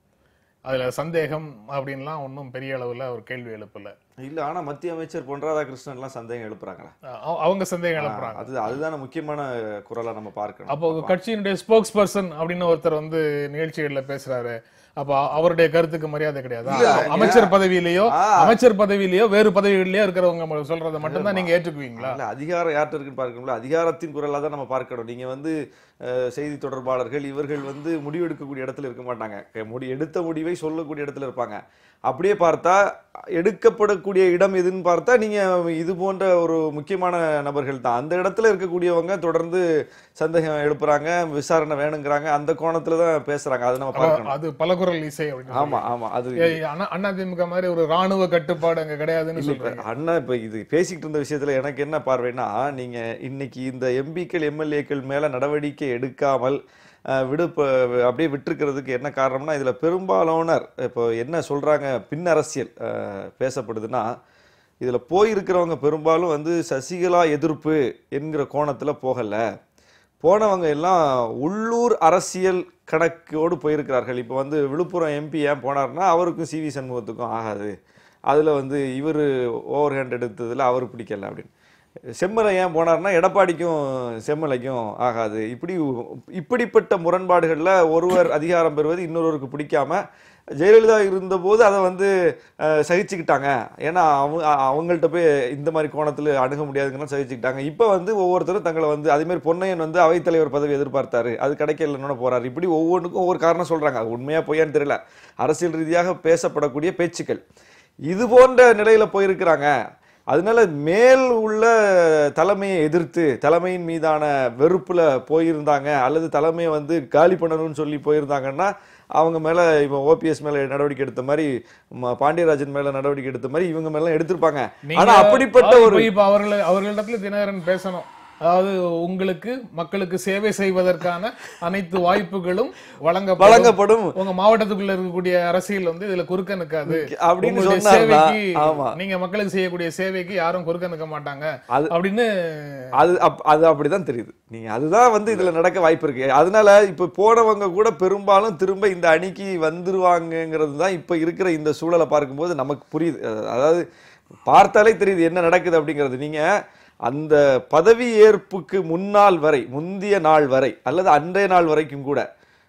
அதுல சந்தேகம் அப்படின்லாம் ஒன்றும் பெரிய அளவுல அவர் கேள்வி எழுப்பல இல்ல ஆனா மத்திய அமைச்சர் பொன் ராதாகிருஷ்ணன் எல்லாம் சந்தேகம் எழுப்புறாங்களா அஹ் அவங்க சந்தேகம் எழுப்புறாங்க அது அதுதான முக்கியமான குரலா நம்ம பார்க்கணும் அப்போ கட்சியினுடைய ஸ்போக்ஸ் பர்சன் அப்படின்னு ஒருத்தர் வந்து நிகழ்ச்சிகள்ல பேசுறாரு அப்ப அவருடைய கருத்துக்கு மரியாதை கிடையாது அமைச்சர் பதவியிலேயோ ஆ. அமைச்சர் பதவியிலேயோ வேறு பதவிகளிலேயோ இருக்கிறவங்க ம- சொல்றதை மட்டும்தான் நீங்க ஏற்றுக்குவீங்களா இல்ல அதிகாரம் யார்கிட்ட இருக்குன்னு பார்க்கணும்ல அதிகாரத்தின் குரலா தான் நம்ம பார்க்கணும் நீங்க வந்து அஹ், செய்தி தொடர்பாளர்கள் இவர்கள் வந்து முடிவெடுக்கக்கூடிய இடத்துல இருக்க மாட்டாங்க க- முடி எடுத்த முடிவை சொல்லக்கூடிய இடத்துல இருப்பாங்க அப்படியே பார்த்தா எடுக்கப்படக்கூடிய இடம் எதுன்னு பார்த்தா நீங்க இது போன்ற ஒரு முக்கியமான நபர்கள் தான் அந்த இடத்துல இருக்கக்கூடியவங்க தொடர்ந்து சந்தேகம் எழுப்புறாங்க விசாரணை வேணுங்கிறாங்க அந்த கோணத்துல தான் பேசுறாங்க அதை நம்ம பார்க்கணும் அது பலகுரல் இசை அப்படின்னு ஆமா ஆமா அது சொல்றீங்க. ஏய், அண்ணா- அதிமுக மாதிரி ஒரு ராணுவ கட்டுப்பாடு அங்க கிடையாதுன்னு இல்ல, இப்ப சொல்றீங்க அண்ணா இப்ப இது பேசிக்கிட்டு இருந்த விஷயத்துல எனக்கு என்ன பார்வைன்னா நீங்க இன்னைக்கு இந்த எம்பிக்கள் எம்எல்ஏக்கள் மேல நடவடிக்கை எடுக்காமல் அஹ், விடுப்ப அப்படியே விட்டுருக்கிறதுக்கு என்ன காரணம்னா இதுல பெரும்பாலானோர் இப்போ என்ன சொல்றாங்க பின் அரசியல் அஹ், பேசப்படுதுன்னா இதுல போயிருக்கிறவங்க பெரும்பாலும் வந்து சசிகலா எதிர்ப்பு என்கிற கோணத்துல போகல போனவங்க எல்லாம் உள்ளூர் அரசியல் கணக்கோடு போயிருக்கிறார்கள் இப்போ வந்து விழுப்புரம் எம்பி ஏன் போனார்னா அவருக்கும் சிவி சண்முகத்துக்கும் ஆகாது அதில் வந்து இவர் ஓவர் ஹேண்ட் எடுத்ததில் அவர் பிடிக்கல அப்படின்னு செம்மலை ஏன் போனார்னா எடப்பாடிக்கும் செம்மலைக்கும் ஆகாது இப்படி இப்படிப்பட்ட முரண்பாடுகளில் ஒருவர் அதிகாரம் பெறுவது இன்னொருவருக்கு பிடிக்காம ஜெயலலிதா இருந்தபோது அதை வந்து அஹ், சகிச்சுக்கிட்டாங்க ஏன்னா அவங்க அவங்கள்ட்ட போய் இந்த மாதிரி கோணத்தில் அணுக முடியாதுங்கன்னு சகிச்சுக்கிட்டாங்க இப்போ வந்து ஒவ்வொருத்தரும் தங்களை வந்து அதே மாதிரி பொன்னையன் வந்து அவைத்தலைவர் பதவி எதிர்பார்த்தாரு அது கிடைக்கலன்னு போறாரு இப்படி ஒவ்வொன்றுக்கும் ஒவ்வொரு காரணம் சொல்றாங்க அது உண்மையா பொய்யான்னு தெரியல அரசியல் ரீதியாக பேசப்படக்கூடிய பேச்சுக்கள் இது போன்ற நிலையில போயிருக்கிறாங்க அதனால மேல் உள்ள தலைமையை எதிர்த்து தலைமையின் மீதான வெறுப்புல போயிருந்தாங்க அல்லது தலைமையை வந்து காலி பண்ணணும்னு சொல்லி போயிருந்தாங்கன்னா அவங்க மேல இப்போ ஓபிஎஸ் மேல நடவடிக்கை எடுத்த மாதிரி ம- பாண்டியராஜன் மேல நடவடிக்கை எடுத்த மாதிரி இவங்க மேல எடுத்திருப்பாங்க நீங்க- ஆனா அப்படிப்பட்ட அதாவது ஒரு இப்ப- இப்ப அவர்கள் அவர்களிடத்துல தினகரன் பேசணும் அதாவது உங்களுக்கு மக்களுக்கு சேவை செய்வதற்கான அனைத்து வாய்ப்புகளும் வழங்கப்படும் வழங்கப்படும் உங்க மாவட்டத்துக்குள்ள இருக்கக்கூடிய அரசியல் வந்து இதுல குறுக்க நிக்காது அப்படின்னு உங்களுடைய சொன்னாருன்னா, சேவைக்கு ஆமா. நீங்க மக்களுக்கு செய்யக்கூடிய சேவைக்கு யாரும் குறுக்க நிக்க மாட்டாங்க அது- அப்படின்னு அது அப் அது அப்படிதான் தெரியுது நீங்க அதுதான் வந்து இதுல நடக்க வாய்ப்பு இருக்கு அதனால இப்ப போனவங்க கூட பெரும்பாலும் திரும்ப இந்த அணிக்கு வந்துருவாங்கங்கிறது தான் இப்ப இருக்கிற இந்த சூழலை பார்க்கும்போது நமக்கு புரியுது அஹ் அதாவது பார்த்தாலே தெரியுது என்ன நடக்குது அப்படிங்கிறது நீங்க அந்த பதவி ஏற்புக்கு முன்னாள் வரை முந்திய நாள் வரை அல்லது அன்றைய நாள் வரைக்கும் கூட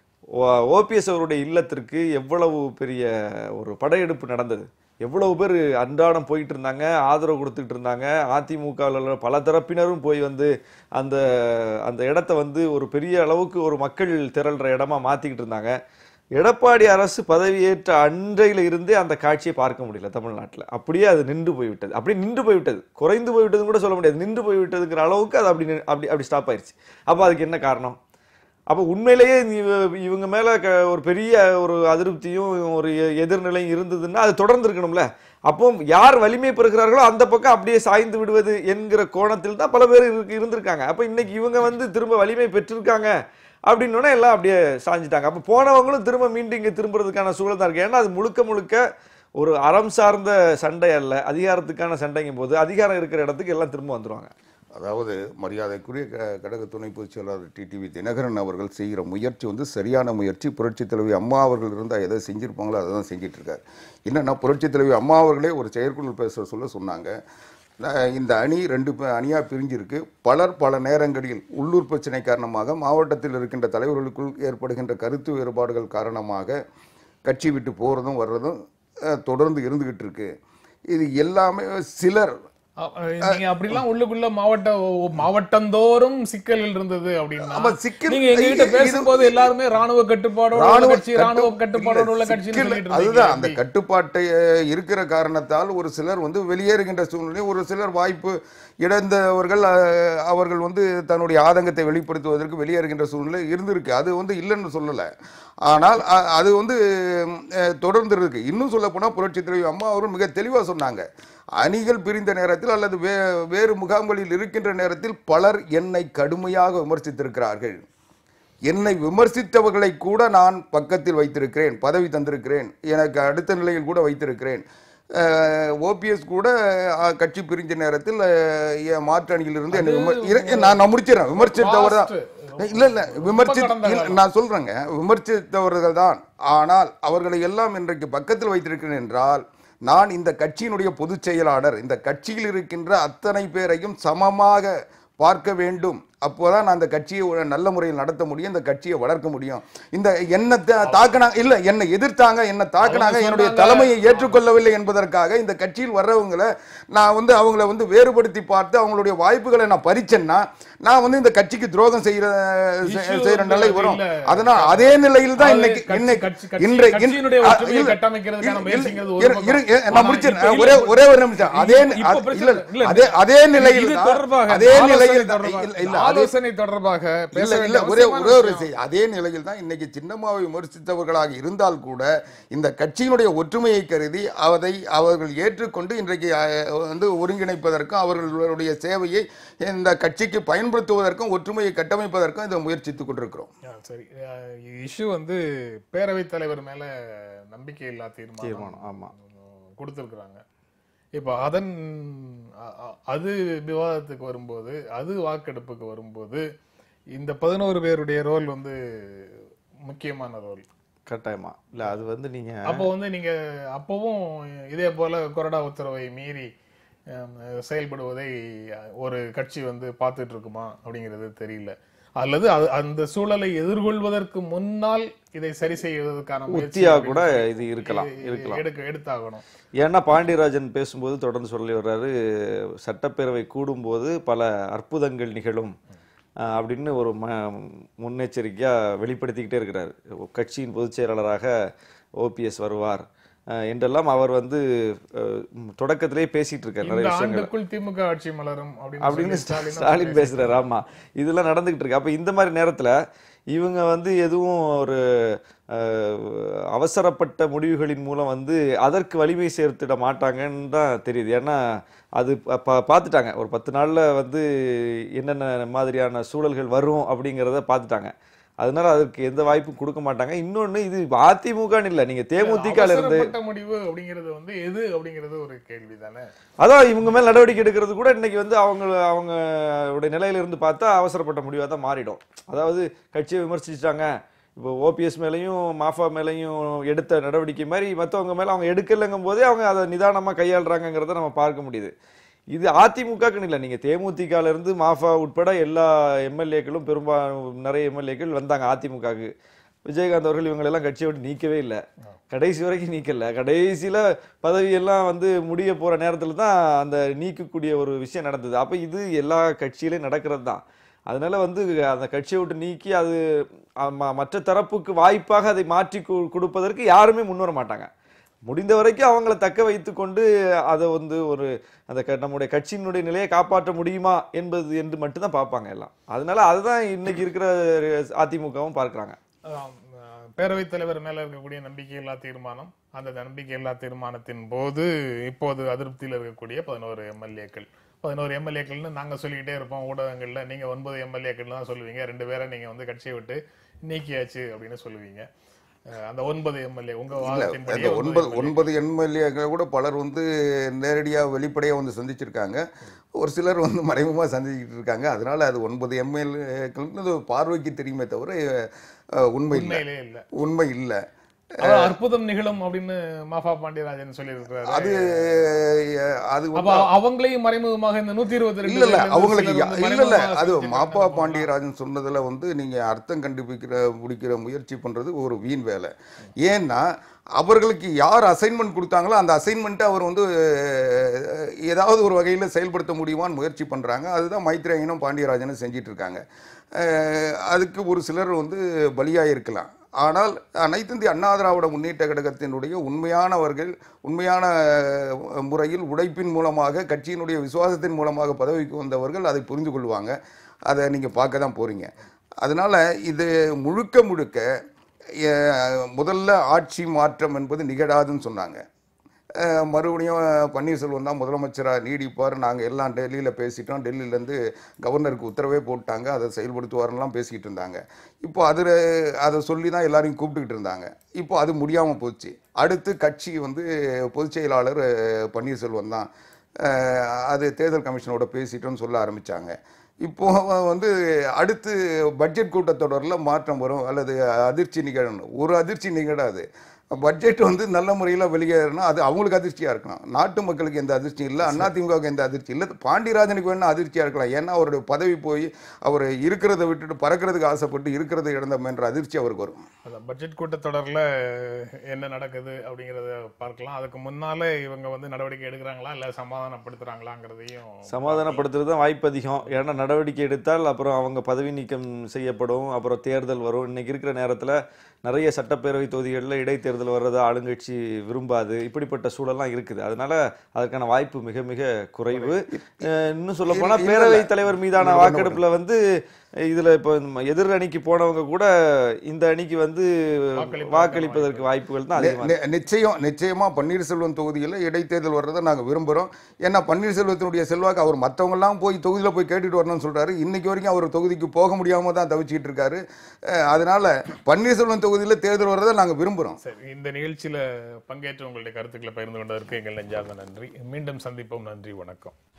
ஓபிஎஸ் அவருடைய இல்லத்திற்கு எவ்வளவு பெரிய ஒரு படையெடுப்பு நடந்தது எவ்வளவு பேர் அன்றாடம் போயிட்டு இருந்தாங்க ஆதரவு கொடுத்துட்டு இருந்தாங்க அதிமுகவில் உள்ள பல தரப்பினரும் போய் வந்து அந்த அந்த இடத்த வந்து ஒரு பெரிய அளவுக்கு ஒரு மக்கள் திரள்ற இடமா மாத்திக்கிட்டு இருந்தாங்க எடப்பாடி அரசு பதவியேற்ற அன்றையில இருந்தே அந்த காட்சியை பார்க்க முடியல தமிழ்நாட்டில் அப்படியே அது நின்று போய்விட்டது அப்படி நின்று போய்விட்டது குறைந்து போய்விட்டதுன்னு கூட சொல்ல முடியாது நின்று போய்விட்டதுங்கிற அளவுக்கு அது அப்படி நின்னு- அப்படி அப்படி ஸ்டாப் ஆயிருச்சு அப்போ அதுக்கு என்ன காரணம் அப்போ உண்மையிலேயே இவ- இவங்க மேல க- ஒரு பெரிய ஒரு அதிருப்தியும் ஒரு எ- எதிர்நிலையும் இருந்ததுன்னா அது தொடர்ந்து இருக்கணும்ல அப்போ யார் வலிமை பெறுகிறார்களோ அந்த பக்கம் அப்படியே சாய்ந்து விடுவது என்கிற கோணத்தில் தான் பல பேர் இருக்கு- இருந்திருக்காங்க அப்போ இன்னைக்கு இவங்க வந்து திரும்ப வலிமை பெற்றிருக்காங்க அப்படின்னோடனே எல்லாம் அப்படியே சாஞ்சிட்டாங்க அப்போ போனவங்களும் திரும்ப மீண்டும் இங்கே திரும்புறதுக்கான சூழல் தான் இருக்கு ஏன்னா அது முழுக்க முழுக்க ஒரு அறம் சார்ந்த சண்டை அல்ல அதிகாரத்துக்கான சண்டைங்கும் போது அதிகாரம் இருக்கிற இடத்துக்கு எல்லாம் திரும்ப வந்துருவாங்க அதாவது மரியாதைக்குரிய க- கழக துணை பொதுச் செயலாளர் டிடிவி தினகரன் அவர்கள் செய்கிற முயற்சி வந்து சரியான முயற்சி புரட்சி தலைவி அம்மா அவர்கள் இருந்தால் எதை செஞ்சிருப்பாங்களோ அதை தான் செஞ்சிட்டு இருக்காரு என்னன்னா புரட்சி தலைவி அம்மா அவர்களே ஒரு செயற்குழு பேச சொல்ல சொன்னாங்க அஹ் இந்த அணி ரெண்டு ப- அணியா பிரிஞ்சிருக்கு பலர் பல நேரங்களில் உள்ளூர் பிரச்சனை காரணமாக மாவட்டத்தில் இருக்கின்ற தலைவர்களுக்குள் ஏற்படுகின்ற கருத்து வேறுபாடுகள் காரணமாக கட்சி விட்டு போகிறதும் வர்றதும் அஹ், தொடர்ந்து இருந்துகிட்டு இருக்கு இது எல்லாமே சிலர் அ- நீங்க அப்படிலாம் உள்ளுக்குள்ள மாவட்ட ஓ- மாவட்டந்தோறும் சிக்கலில் இருந்தது அப்படின்னா ஆமா, சிக்கல் நீங்க எங்ககிட்ட இது- பேசும்போது எல்லாருமே ராணுவ கட்டுப்பாடோட உள்ள ராணுவ கட்சி ராணுவ கட்டு- கட்டுப்பாடோட உள்ள இல்ல, கட்சின்னு சிக்கல் சொல்லிட்டு அதுதான் அந்த இருந்தீங்க கட்டுப்பாட்டை அஹ், இருக்கிற காரணத்தால் ஒரு சிலர் வந்து வெளியேறுகின்ற சூழ்நிலை ஒரு சிலர் வாய்ப்பு இழந்தவர்கள் அஹ், அவர்கள் வந்து தன்னுடைய ஆதங்கத்தை வெளிப்படுத்துவதற்கு வெளியேறுகின்ற சூழ்நிலை இருந்திருக்கு அது வந்து இல்லைன்னு சொல்லலை ஆனால் அ- அது வந்து அஹ், தொடர்ந்து இருக்கு இன்னும் சொல்ல போனால் புரட்சி தலைவி அம்மா அவர்கள் மிக தெளிவாக சொன்னாங்க அணிகள் பிரிந்த நேரத்தில் அல்லது வே வேறு முகாம்களில் இருக்கின்ற நேரத்தில் பலர் என்னை கடுமையாக விமர்சித்திருக்கிறார்கள் என்னை விமர்சித்தவர்களை கூட நான் பக்கத்தில் வைத்திருக்கிறேன் பதவி தந்திருக்கிறேன் எனக்கு அடுத்த நிலையில் கூட வைத்திருக்கிறேன் ஓபிஎஸ் கூட அஹ், கட்சி பிரிஞ்ச நேரத்தில் அஹ், என் மாற்று அணியிலிருந்து என்னை விமர்- இர- நான் நான் முடிச்சிடறேன் விமர்சித்தவர் தான் Vast. இல்ல இல்ல விமர்சி கடந்த இல்ல, நான் சொல்றேங்க விமர்சித்தவர்கள் தான் ஆனால் அவர்களை எல்லாம் இன்றைக்கு பக்கத்தில் வைத்திருக்கிறேன் என்றால் நான் இந்த கட்சியினுடைய பொதுச் செயலாளர் இந்த கட்சியில் இருக்கின்ற அத்தனை பேரையும் சமமாக பார்க்க வேண்டும் அப்போதான் நான் அந்த கட்சியை ஒரு நல்ல முறையில் நடத்த முடியும் இந்த கட்சியை வளர்க்க முடியும் இந்த என்ன தாக்கினாங்க இல்ல என்னை எதிர்த்தாங்க என்ன தாக்கினாங்க அவங்க என்னுடைய சொன்னாங்க. தலைமையை ஏற்றுக்கொள்ளவில்லை என்பதற்காக இந்த கட்சியில் வர்றவங்களை நான் வந்து அவங்கள வந்து வேறுபடுத்தி பார்த்து அவங்களுடைய வாய்ப்புகளை நான் பறிச்சேன்னா நான் வந்து இந்த கட்சிக்கு துரோகம் செய்யற செ- Issue செய்யற வந்து நிலை அது வரும் இல்ல. அதனால் அதே நிலையில் தான் அதாவது இன்னைக்கு கட்சி- இன்னைக்கு கட்சி- கட்சி- இன்றை- இன்- கட்சியினுடைய அ- ஒற்றுமையை இல்ல, கட்டமைக்கிறதுக்கான இல்ல, முயற்சிங்கிறது இரு- ஒரு இரு- பக்கம். நான் ஆனா முடிச்சிடுறேன். இப்ப ஒரே இல்ல, ஒரே ஒரு நிமிஷம் அதே இப்ப அது- பிரச்சனை இல்ல, இல்ல. அதே அதே நிலையில் இது தான் தொடர்பாக அதே ஆலோசனை நிலையில் தான் தொடர்பாக- இல்ல இல்ல அதே ஆலோசனை தொடர்பாக பேச இல்ல வேண்டிய இல்ல ஒரே அவசியமான ஒரே ஒரு விஷயம். செய்தி அதே நிலையில் தான் இன்னைக்கு சின்னம்மாவை விமர்சித்தவர்களாக இருந்தால் கூட இந்த கட்சியினுடைய ஒற்றுமையை கருதி அதை அவர்கள் ஏற்றுக்கொண்டு இன்றைக்கு அஹ், வந்து ஒருங்கிணைப்பதற்கும் அவர்களுடைய சேவையை இந்த கட்சிக்கு பயன்படுத்துவதற்கும் ஒற்றுமையை கட்டமைப்பதற்கும் இதை முயற்சித்துக் கொண்டிருக்கிறோம் ஆ, சரி இஷ்யூ வந்து பேரவைத் தலைவர் மேல நம்பிக்கை இல்லா தீர்மானம் தீர்மானம், ஆமா. கொடுத்திருக்கிறாங்க இப்போ அதன் அ- அ- அது விவாதத்துக்கு வரும்போது அது வாக்கெடுப்புக்கு வரும்போது இந்த பதினோரு பேருடைய ரோல் வந்து முக்கியமான ரோல் கட்டாயமா இல்ல அது வந்து நீங்க அப்போ வந்து நீங்க அப்பவும் இதே போல கொறடா உத்தரவை மீறி ஹம், செயல்படுவதை ஒரு கட்சி வந்து பார்த்துட்டு இருக்குமா அப்படிங்கிறது தெரியல அல்லது அது அந்த சூழலை எதிர்கொள்வதற்கு முன்னால் இதை சரி செய்வதற்கான முயற்சி உத்தியா கூட அப்படின்னு இது இருக்கலாம் சொல்லி இருக்கலாம் எடுக்க எடுத்தாகணும் ஏன்னா பாண்டியராஜன் பேசும்போது தொடர்ந்து சொல்லி வர்றாரு சட்டப்பேரவை கூடும்போது பல அற்புதங்கள் நிகழும் அஹ், அப்படின்னு ஒரு ம முன்னெச்சரிக்கையா வெளிப்படுத்திக்கிட்டே இருக்கிறாரு கட்சியின் பொதுச் செயலாளராக ஓபிஎஸ் வருவார் அஹ், என்றெல்லாம் அவர் வந்து அஹ், ம், தொடக்கத்திலேயே பேசிட்டு இருக்காரு இந்த நிறைய விஷயங்கள் ஆண்டுக்குள் திமுக ஆட்சி மலரும் அப்படின்னு சொல்லி ஸ்டாலின் ஸ்டாலின் பேசுறாரு ஆமா இதெல்லாம் நடந்துகிட்டு இருக்கு அப்ப இந்த மாதிரி நேரத்துல இவங்க வந்து எதுவும் ஒரு அஹ், அவசரப்பட்ட முடிவுகளின் மூலம் வந்து அதற்கு வலிமை சேர்த்திட மாட்டாங்கன்னு தான் தெரியுது ஏன்னா அது ப- ப- பார்த்துட்டாங்க ஒரு பத்து நாள்ல வந்து என்னென்ன மாதிரியான சூழல்கள் வரும் அப்படிங்கிறத பார்த்துட்டாங்க அதனால அதற்கு எந்த வாய்ப்பும் கொடுக்க மாட்டாங்க இன்னொன்னு இது அதிமுகன்னு இல்லை நீங்க தேமுதிக இருந்து அவசரப்பட்ட முடிவு அப்படிங்கிறது வந்து எது அப்படிங்கிறது ஒரு கேள்வி தானே அதான் இவங்க மேல் நடவடிக்கை எடுக்கிறது கூட இன்னைக்கு வந்து அவங்க அவங்களுடைய நிலையில இருந்து பார்த்தா அவசரப்பட்ட முடிவாக தான் மாறிடும் அதாவது கட்சியை விமர்சிச்சிட்டாங்க இப்போ ஓபிஎஸ் மேலேயும் மாஃபா மேலேயும் எடுத்த நடவடிக்கை மாதிரி மற்றவங்க மேலே அவங்க எடுக்கலைங்கும் போதே அவங்க அதை நிதானமாக கையாளுறாங்கங்கிறத நம்ம பார்க்க முடியுது இது அதிமுகக்குன்னு இல்லை நீங்கள் தேமுதிகல இருந்து மாஃபா உட்பட எல்லா எம்எல்ஏக்களும் பெரும்பாலும் நிறைய எம்எல்ஏக்கள் வந்தாங்க அதிமுகவுக்கு விஜயகாந்த் அவர்கள் இவங்களெல்லாம் கட்சியை விட்டு நீக்கவே இல்லை கடைசி வரைக்கும் நீக்கல கடைசியில பதவியெல்லாம் வந்து முடிய போற நேரத்துல தான் அந்த நீக்கக்கூடிய ஒரு விஷயம் நடந்தது அப்ப இது எல்லா கட்சியிலையும் நடக்கிறது தான் அதனால வந்து அந்த கட்சியை விட்டு நீக்கி அது ஆமா, மற்ற தரப்புக்கு வாய்ப்பாக அதை மாற்றி கு- கொடுப்பதற்கு யாருமே முன்வர மாட்டாங்க முடிந்த வரைக்கும் அவங்கள தக்க வைத்து கொண்டு அதை வந்து ஒரு அந்த க- நம்முடைய கட்சியினுடைய நிலையை காப்பாற்ற முடியுமா என்பது என்று மட்டும்தான் பார்ப்பாங்க எல்லாம் அதனால அதுதான் இன்னைக்கு இருக்கிற அதிமுகவும் பார்க்கறாங்க ஆம், அஹ், பேரவைத் தலைவர் மேல இருக்கக்கூடிய நம்பிக்கையில்லா தீர்மானம் அந்த நம்பிக்கையில்லா தீர்மானத்தின் போது இப்போது அதிருப்தியில் இருக்கக்கூடிய பதினோரு எம்எல்ஏக்கள் பதினோரு எம்எல்ஏக்கள்னு நாங்க சொல்லிக்கிட்டே இருப்போம் ஊடகங்கள்ல நீங்க ஒன்பது எம்எல்ஏக்கள் தான் சொல்லுவீங்க ரெண்டு பேரை நீங்க வந்து கட்சியை விட்டு நீக்கியாச்சு அப்படின்னு சொல்லுவீங்க அஹ், அந்த ஒன்பது எம்எல்ஏ உங்க இல்ல வாதத்தின்படி அந்த ஒன்பது ஒன்பது எம்எல்ஏக்கள் கூட பலர் வந்து நேரடியாக வெளிப்படையாக வந்து சந்திச்சிருக்காங்க ஒரு சிலர் வந்து மறைமுகமாக சந்திச்சுட்டு இருக்காங்க அதனால அது ஒன்பது எம்எல்ஏக்கள் பார்வைக்கு தெரியுமே தவிர அஹ், உண்மை இல்லை உண்மையிலே இல்ல உண்மை இல்லை அதாவது அற்புதம் நிகழும் அப்படின்னு மாஃபா பாண்டியராஜன் சொல்லியிருக்கிறாரு அது அஹ், அது அப்ப வந்து அவங்களையும் மறைமுகமாக இந்த நூத்தி இருபத்தி இல்ல இல்ல ரெண்டு அவங்களுக்கு யா- இல்ல இல்ல அது மாப்பா பாண்டிய பாண்டியராஜன் சொன்னதுல வந்து நீங்க அர்த்தம் கண்டுபிடிக்கிற முடிக்கிற முயற்சி பண்றது ஒரு வீண் வேலை ஏன்னா அவர்களுக்கு யார் அசைன்மெண்ட் கொடுத்தாங்களோ அந்த அசைன்மெண்ட்டை அவர் வந்து அஹ், ஏதாவது ஒரு வகையில் செயல்படுத்த முடியுமான்னு முயற்சி பண்றாங்க அதுதான் மைத்ரேயனும் பாண்டியராஜனும் செஞ்சிட்டு இருக்காங்க அஹ், அதுக்கு ஒரு சிலர் வந்து பலியாக இருக்கலாம் ஆனால் அனைத்து இந்திய அண்ணா திராவிட முன்னேற்ற கழகத்தினுடைய உண்மையானவர்கள் உண்மையான அஹ், முறையில் உழைப்பின் மூலமாக கட்சியினுடைய விசுவாசத்தின் மூலமாக பதவிக்கு வந்தவர்கள் அதை புரிந்து கொள்வாங்க அதை நீங்கள் பார்க்க தான் போகிறீங்க அதனால் இது முழுக்க முழுக்க அஹ், முதல்ல ஆட்சி மாற்றம் என்பது நிகழாதுன்னு சொன்னாங்க அஹ், மறுபடியும் பன்னீர்செல்வம் தான் முதலமைச்சராக நீடிப்பார் நாங்கள் எல்லாம் டெல்லியில் பேசிட்டோம் டெல்லியிலேருந்து கவர்னருக்கு உத்தரவே போட்டாங்க அதை செயல்படுத்துவாருலாம் பேசிக்கிட்டு இருந்தாங்க இப்போ அதில் அதை சொல்லி தான் எல்லாரையும் கூப்பிட்டுக்கிட்டு இருந்தாங்க இப்போ அது முடியாமல் போச்சு அடுத்து கட்சி வந்து பொதுச் செயலாளர் அஹ், பன்னீர்செல்வம் தான் அஹ், அது தேர்தல் கமிஷனோட பேசிட்டோன்னு சொல்ல ஆரம்பிச்சாங்க இப்போ வந்து அடுத்து பட்ஜெட் கூட்டத்தொடரில் மாற்றம் வரும் அல்லது அதிர்ச்சி நிகழணும் ஒரு அதிர்ச்சி நிகழாது பட்ஜெட் வந்து நல்ல முறையில் வெளியேறினா அது அவங்களுக்கு அதிர்ச்சியாக இருக்கலாம் நாட்டு மக்களுக்கு எந்த அதிர்ச்சியும் இல்லை அதிமுகவுக்கு எந்த அதிர்ச்சி இல்லை பாண்டியராஜனுக்கு வேணா அதிர்ச்சியாக இருக்கலாம் ஏன்னா அவருடைய பதவி போய் அவர் இருக்கிறத விட்டுட்டு பறக்கிறதுக்கு ஆசைப்பட்டு இருக்கிறத இழந்தோம் என்ற அதிர்ச்சி அவருக்கு வரும் அந்த பட்ஜெட் கூட்டத்தொடர்ல என்ன நடக்குது அப்படிங்கறத பார்க்கலாம் அதுக்கு முன்னாலே இவங்க வந்து நடவடிக்கை எடுக்கிறாங்களா இல்ல சமாதானப்படுத்துறாங்களாங்கிறதையும் சமாதானப்படுத்துறது தான் வாய்ப்பு அதிகம் ஏன்னா நடவடிக்கை எடுத்தால் அப்புறம் அவங்க பதவி நீக்கம் செய்யப்படும் அப்புறம் தேர்தல் வரும் இன்னைக்கு இருக்கிற நேரத்தில் நிறைய சட்டப்பேரவை தொகுதிகளில் இடைத்தேர்தல் வர்றது ஆளுங்கட்சி விரும்பாது இப்படிப்பட்ட சூழல்லாம் இருக்குது அதனால அதற்கான வாய்ப்பு மிக மிக குறைவு அஹ் இன்னும் சொல்ல போனா இல்ல, இல்ல. பேரவை தலைவர் மீதான இல்ல, வாக்கெடுப்புல வந்து இதுல இப்போ நம்ம எதிர் அணிக்கு போனவங்க கூட இந்த அணிக்கு வந்து வாக்களிப்பதற்கு வாக்களிப்பதற்கு வாய்ப்புகள் தான் அதிகமாக நி- நிச்சயம் நிச்சயமா பன்னீர்செல்வம் தொகுதியில் இடைத்தேர்தல் வர்றதை நாங்கள் விரும்புகிறோம் ஏன்னா பன்னீர்செல்வத்தினுடைய செல்வாக்கு அவர் மற்றவங்கெல்லாம் போய் தொகுதியில் போய் கேட்டுட்டு வரணும்னு சொல்றாரு இன்னைக்கு வரைக்கும் அவர் தொகுதிக்கு போக முடியாம தான் தவிச்சிட்டு இருக்காரு அஹ் அதனால பன்னீர்செல்வம் தொகுதியில் தேர்தல் வர்றதை நாங்கள் விரும்புகிறோம் சரி இந்த நிகழ்ச்சியில பங்கேற்று உங்களுடைய கருத்துக்களை பகிர்ந்து கொண்டதற்கு எங்கள் நெஞ்சார்ந்த நன்றி மீண்டும் சந்திப்போம் நன்றி வணக்கம்